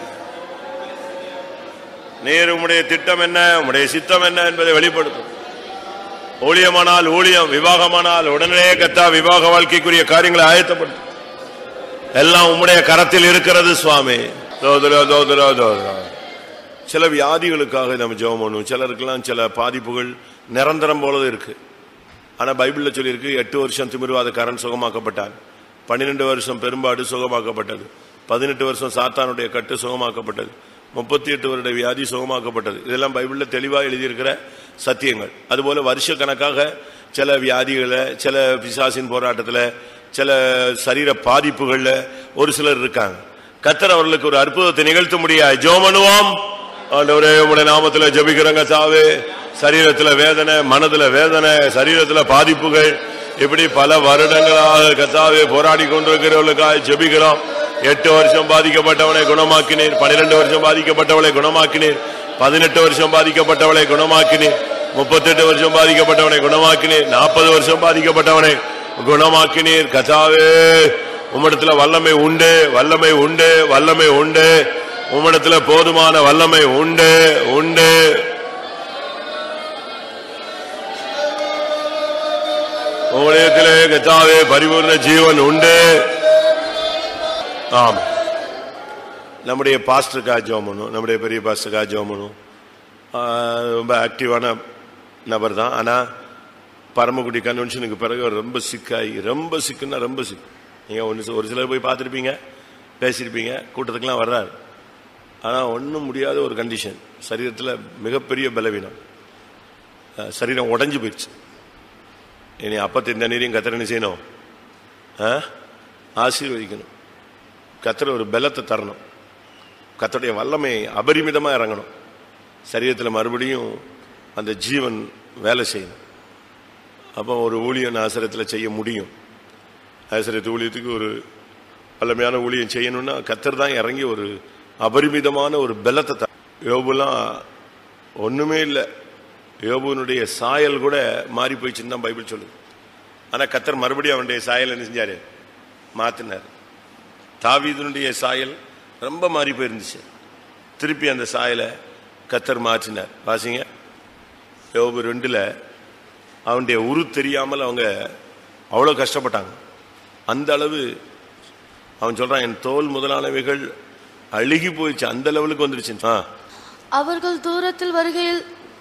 நீர் உம்முடைய திட்டம் என்ன உம்முடைய சித்தம் என்ன என்பதை வெளிப்படுத்தும் ஊழியமானால் ஊழியம் விவாகமானால் உடனே கத்தா விவாக வாழ்க்கைக்குரிய காரியங்களை ஆயத்தப்படுத்தும் எல்லாம் உம்முடைய கரத்தில் இருக்கிறது சுவாமி தோதுரோ தோதுரோ தோதுரோ சில வியாதிகளுக்காக நம்ம ஜெபம் பண்ணுவோம் சிலருக்கெல்லாம் சில பாதிப்புகள் நிரந்தரம் போலது இருக்கு ஆனா பைபிள்ல சொல்லியிருக்கு எட்டு வருஷம் திமிர்வாதக்காரன் சுகமாக்கப்பட்டார் பன்னிரெண்டு வருஷம் பெரும்பாடு சுகமாக்கப்பட்டது பதினெட்டு வருஷம் சாத்தானுடைய கட்டு சுகமாக்கப்பட்டது முப்பத்தி எட்டு வருட வியாதி சுகமாக்கப்பட்டது இதெல்லாம் பைபிள்ல தெளிவா எழுதியிருக்கிற சத்தியங்கள் அதுபோல வருஷ கணக்காக சில வியாதிகளை சில பிசாசின் போராட்டத்துல சில சரீர பாதிப்புகள்ல ஒரு சிலர் இருக்காங்க கத்தர் அவர்களுக்கு ஒரு அற்புதத்தை நிகழ்த்த முடியாது ஜோமனுவோம் ஆண்டவரே உடைய நாமத்துல ஜபிக்கிறங்க சாவே சரீரத்துல வேதனை மனதுல வேதனை சரீரத்துல பாதிப்புகள் இப்படி பல வருடங்களாக கத்தாவே போராடி கொண்டிருக்கிறவர்களுக்காக ஜெபிக்கிறோம் எட்டு வருஷம் பாதிக்கப்பட்டவனை குணமாக்கினீர் பனிரெண்டு வருஷம் பாதிக்கப்பட்டவளை குணமாக்கினீர் பதினெட்டு வருஷம் பாதிக்கப்பட்டவளை குணமாக்கினீர் முப்பத்தெட்டு வருஷம் பாதிக்கப்பட்டவனை குணமாக்கினீர் நாற்பது வருஷம் பாதிக்கப்பட்டவனை குணமாக்கினீர் கதாவே உம்மிடத்துல வல்லமை உண்டு வல்லமை உண்டு வல்லமை உண்டு உம்மிடத்துல போதுமான வல்லமை உண்டு உண்டு உம்மிடத்திலே கத்தாவே பரிபூர்ண ஜீவன் உண்டு ஆம் நம்முடைய பாஸ்டருக்கா ஜோமனும் நம்முடைய பெரிய பாஸ்டருக்கா ஜோமனும் ரொம்ப ஆக்டிவான நபர் தான் ஆனால் பரமக்குடி கன்வென்ஷனுக்கு பிறகு அவர் ரொம்ப சிக்காகி ரொம்ப சிக்குன்னா ரொம்ப சிக் நீங்கள் ஒன்று ஒரு சிலர் போய் பார்த்துருப்பீங்க பேசியிருப்பீங்க கூட்டத்துக்கெல்லாம் வர்றாரு ஆனால் ஒன்றும் முடியாத ஒரு கண்டிஷன் சரீரத்தில் மிகப்பெரிய பலவீனம் அஹ், சரீரம் உடைஞ்சு போயிடுச்சு இனி அப்பத்தின் தண்ணீரையும் கத்திரன்னு செய்யணும் ஆ? ஆசீர்வதிக்கணும் கத்திர ஒரு பலத்தை தரணும் கத்தருடைய வல்லமை அபரிமிதமா இறங்கணும் சரீரத்தில் மறுபடியும் அந்த ஜீவன் வேலை செய்யணும் அப்போ ஒரு ஊழியம் ஆசிரியத்தில் செய்ய முடியும் ஆசிரியத்து ஊழியத்துக்கு ஒரு வல்லமையான ஊழியம் செய்யணும்னா கத்தர் தான் இறங்கி ஒரு அபரிமிதமான ஒரு பலத்தை த யோபுலாம் ஒண்ணுமே இல்லை யோபுனுடைய சாயல் கூட மாறி போயிடுச்சுன்னு தான் பைபிள் சொல்லுது ஆனா கத்தர் மறுபடியும் அவனுடைய சாயல் என்ன செஞ்சாரு மாத்தினார் தாவீதுனுடைய சாயல் ரொம்ப மாறி போயிருந்துச்சு திருப்பி அந்த சாயலை கத்தர் மாற்றினார் வாசிங்க யோபு ரெண்டுல அவனுடைய உரு தெரியாமல் அவங்க அவ்வளோ கஷ்டப்பட்டாங்க அந்த அளவு அவன் சொல்றான் என் தோல் முதலானவைகள் அழுகி போயிடுச்சு அந்த லெவலுக்கு வந்துருச்சு ஆ அவர்கள் தூரத்தில் வருகையில்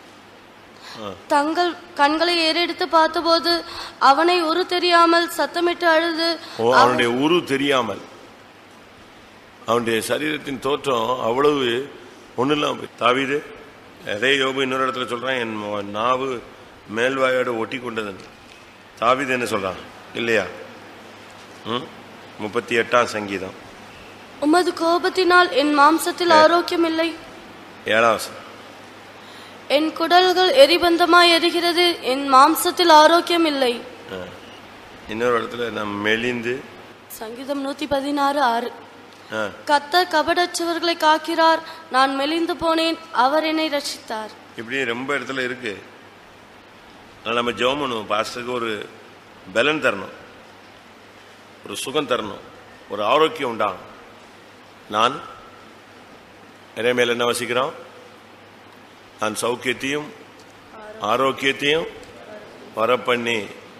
தங்கள் கண்களை ஏறெடுத்து பார்த்தபோது அவனை உரு தெரியாமல் சத்தமிட்டு அழுது ஓ, அவனுடைய உரு தெரியாமல் அவனுடைய சரீரத்தின் தோற்றம் அவ்வளவு ஒன்றும் இல்லாம போய் தாவீது அதே யோபு இன்னொரு இடத்துல சொல்றான் என் ம- நாவு மேல்வாயோட ஒட்டி கொண்டதுன்னு தாவீது என்ன சொல்றான் இல்லையா ம் முப்பத்தி எட்டாம் சங்கீதம் உமது கோபத்தினால் என் மாம்சத்தில் ஆரோக்கியம் இல்லை ஏழாம் வசனம். என் குடல்கள் எரிபந்தமாய் எரிகிறது என் மாம்சத்தில் ஆரோக்கியம் இல்லை ஆ. இன்னொரு இடத்துல நாம் மெலிந்து சங்கீதம் நூத்தி பதினாறு ஆறு ஆ, கத்தர் கபடற்றவர்களை காக்கிறார் நான் மெலிந்து போனேன் அவர் என்னை ரட்சித்தார் இப்படி ரொம்ப இடத்துல இருக்கு அதனால நம்ம ஜெபம் பண்ணுவோம் பாஸ்டருக்கு ஒரு பலன் தரணும் ஒரு சுகம் தரணும் ஒரு ஆரோக்கியம் உண்டாகும் நான் இறைமையில் என்ன வசிக்கிறோம் நான் சௌக்கியத்தையும் ஆரோக்கியத்தையும் வரப்பண்ணி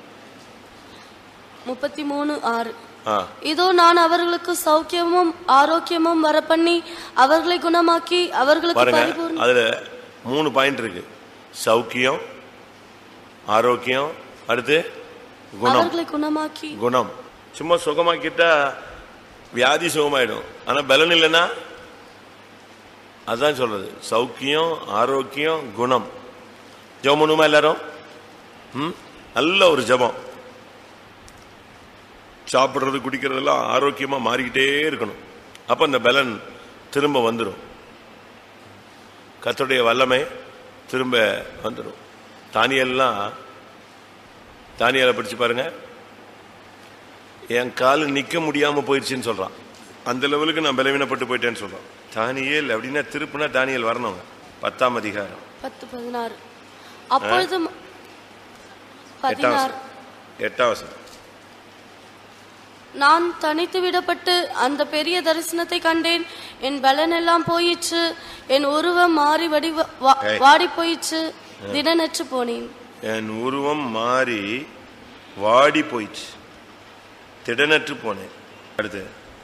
முப்பத்தி மூணு ஆறு ஆ இதோ நான் அவர்களுக்கு சௌக்கியமும் ஆரோக்கியமும் வரப்பண்ணி அவர்களை குணமாக்கி அவர்களுக்கு பாருங்க பரிபூர்ண அதுல மூணு பாயிண்ட் இருக்கு சௌக்கியம் ஆரோக்கியம் அடுத்து குணம் அவர்களை குணமாக்கி குணம் சும்மா சுகமாக்கிட்டா வியாதி சுகமாயிடும் ஆனா பலன் இல்லைன்னா அதான் சொல்றது சௌக்கியம் ஆரோக்கியம் குணம் ஜெபம் பண்ணுமா எல்லாரும் ம் நல்ல ஒரு ஜெபம் சாப்பிடுறது குடிக்கிறதெல்லாம் ஆரோக்கியமா மாறிக்கிட்டே இருக்கணும் அப்ப அந்த பலன் திரும்ப வந்துடும் கர்த்தருடைய வல்லமை திரும்ப வந்துடும் தானியெல்லாம் தானியலை படிச்சு பாருங்க என் கால் நிக்க முடியாம போயிடுச்சுன்னு சொல்றான் அந்த லெவலுக்கு நான் பலவீனப்பட்டு போயிட்டேன்னு சொல்றான் தானியல் அப்படின்னா திருப்புனா தானியல் வரணும் பத்தாம் அதிகாரம் பத்து பதினாறு அப்பொழுது ம- எட்டாம் பதினாறு வசனம். எட்டாம் வசனம் நான் தனித்து விடப்பட்டு அந்த பெரிய தரிசனத்தை கண்டேன் என் பலன் எல்லாம் போயிற்று என் உருவம் மாறி வடி ஏய். வாடி போயிற்று திடனற்று போனேன் என் உருவம் மாறி வாடி போயிடுச்சு திடனற்று போனேன் அடுத்து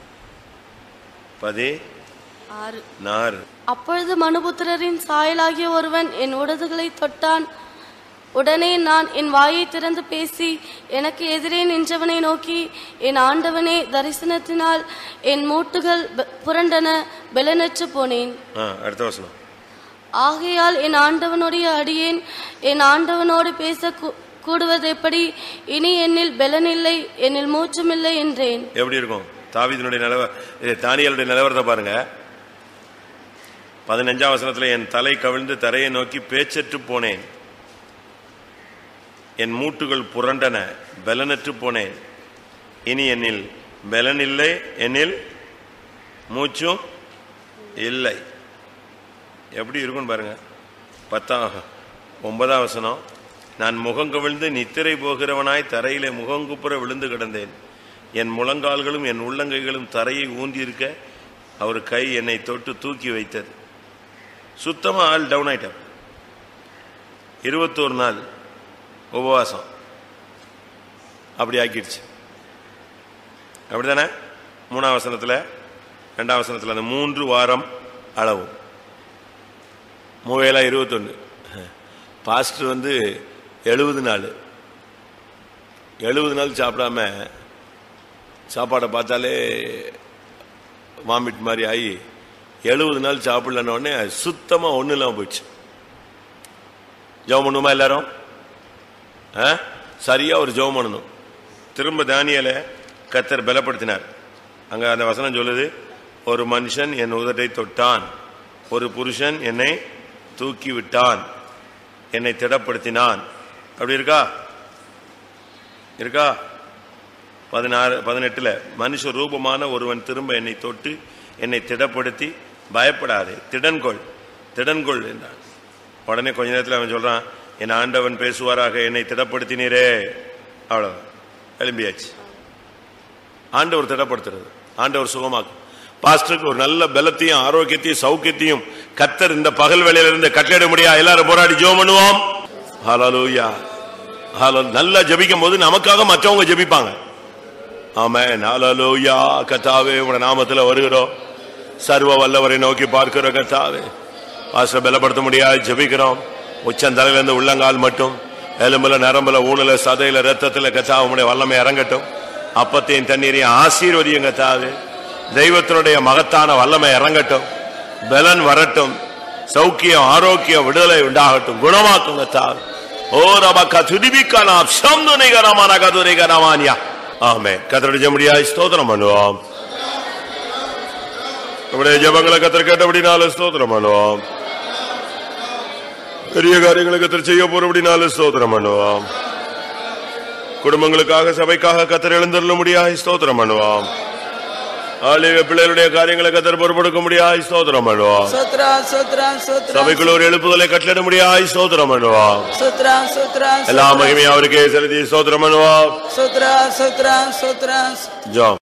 பதி ஆறு நாறு அப்பொழுது மனுபுத்திரரின் சாயலாகிய ஒருவன் என் உடதுகளை தொட்டான் உடனே நான் என் வாயை திறந்து பேசி எனக்கு எதிரே நின்றவனை நோக்கி என் ஆண்டவனே தரிசனத்தினால் என் மூட்டுகள் ப- புரண்டன பெலனற்று போனேன் ஆ, அடுத்த வசனம் ஆகையால் என் ஆண்டவனுடைய அடியேன் என் ஆண்டவனோடு பேச கூ- கூடுவது எப்படி இனி என்னில் பெலனில்லை என்னில் மூச்சுமில்லை என்றேன் எப்படி இருக்கும் தாவீதினுடைய நிலவ இது தானியலுடைய நிலவரத்தை பாருங்க பதினஞ்சாம் வசனத்துல என் தலை கவிழ்ந்து தரையை நோக்கி பேச்சற்று போனேன் என் மூட்டுகள் புரண்டன பலனற்று போனேன் இனி என்னில் பலன் இல்லை என்னில் மூச்சும் இல்லை எப்படி இருக்குன்னு பாருங்க பத்தாம் ஒன்பதாம் வசனம் நான் முகங்கவிழ்ந்து நித்திரை போகிறவனாய் தரையிலே முகங்குப்புற விழுந்து கிடந்தேன் என் முழங்கால்களும் என் உள்ளங்கைகளும் தரையை ஊந்தியிருக்க அவர் கை என்னை தொட்டு தூக்கி வைத்தது சுத்தமா ஆள் டவுன் ஆயிட்டார் இருபத்தோரு நாள் உபவாசம் அப்படி ஆக்கிடுச்சு அப்படிதானே மூணாம் வசனத்துல ரெண்டாம் வசனத்துல அந்த மூன்று வாரம் அளவு மூவேலா இருபத்தொன்னு பாஸ்டர் வந்து எழுபது நாள் எழுபது நாள் சாப்பிடாம சாப்பாடை பார்த்தாலே வாமிட் மாதிரி ஆகி எழுபது நாள் சாப்பிடலன்ன உடனே சுத்தமா ஒண்ணு இல்லாம போயிடுச்சு ஜெபம் பண்ணுமா எல்லாரும் ஆ? சரியா ஒரு ஜெபம் பண்ணணும் திரும்ப தானியல கத்தர் பலப்படுத்தினார் அங்க அந்த வசனம் சொல்லுது ஒரு மனுஷன் என் உதட்டை தொட்டான் ஒரு புருஷன் என்னை தூக்கி விட்டான் என்னை திடப்படுத்தினான் அப்படி இருக்கா இருக்கா பதினாறு பதினெட்டுல மனுஷ ரூபமான ஒருவன் திரும்ப என்னை தொட்டு என்னை திடப்படுத்தி பயப்படாதே திடன்கொள் திடன்கொள் என்றான் உடனே கொஞ்ச நேரத்தில் அவன் சொல்றான் என் ஆண்டவன் பேசுவாராக என்னை திடப்படுத்தினீரே அவ்வளவு எழும்பியாச்சு ஆண்டவர் திடப்படுத்துறது ஆண்டவர் சுகமாக்கும் பாஸ்டருக்கு ஒரு நல்ல பலத்தையும் ஆரோக்கியத்தையும் சௌக்கியத்தையும் கத்தர் இந்த பகல் வேளையில இருந்து கட்டளிட முடியா எல்லாரும் போராடி ஜெபம் பண்ணுவோம் ஹalleluya ஹலோ நல்லா ஜெபிக்கும் போது நமக்காக மற்றவங்க ஜெபிப்பாங்க ஆமென் ஹalleluya கர்த்தாவே உங்க நாமத்துல வருகிறோம் சர்வ வல்லவரை நோக்கி பார்க்கிறோம் கர்த்தாவே பாஸ்டர் பலப்படுத்த முடியாது ஜெபிக்கிறோம் உச்சந்தலையில இருந்து உள்ளங்கால் மட்டும் எலும்புல நரம்புல ஊனல சதையில ரத்தத்துல கத்தா உடைய வல்லமை இறங்கட்டும் அப்பத்தையும் தண்ணீரையும் ஆசீர்வதியும் கத்தாது தெய்வத்தினுடைய மகத்தான வல்லமை இறங்கட்டும் பலன் வரட்டும் சௌக்கியம் ஆரோக்கியம் விடுதலை உண்டாகட்டும் குணமாக்கும் கத்தாது ஓ ரபக்கா துதிபிக்கானா சம்துனிகரமான கதுரிகரமானியா ஆமே கத்தரடிச்ச முடியாது ஸ்தோத்திரம் பண்ணுவோம் நம்முடைய ஜபங்களை கத்தர் கேட்டபடினால ஸ்தோத்திரம் பண்ணுவோம் பெரிய காரியங்களை கத்தர் செய்ய போறபடினால ஸ்தோத்திரம் பண்ணுவோம் குடும்பங்களுக்காக சபைக்காக கத்தர் எழுந்தருள முடியாது ஸ்தோத்திரம் பண்ணுவோம் ஆளுக பிள்ளைகளுடைய காரியங்களை கத்தர் பொறுப்படுக்க முடியாது ஸ்தோத்திரம் பண்ணுவோம் சோத்ரா சோத்ரா சோத்ரா சபைக்குள்ள ஒரு எழுப்புதலை கட்டளிட முடியாது ஸ்தோத்திரம் பண்ணுவோம் சோத்ரா சோத்ரா எல்லா மகிமையும் அவருக்கே செலுத்தி ஸ்தோத்திரம் பண்ணுவோம் சோத்ரா சோத்ரா சோத்ரா ஜாம்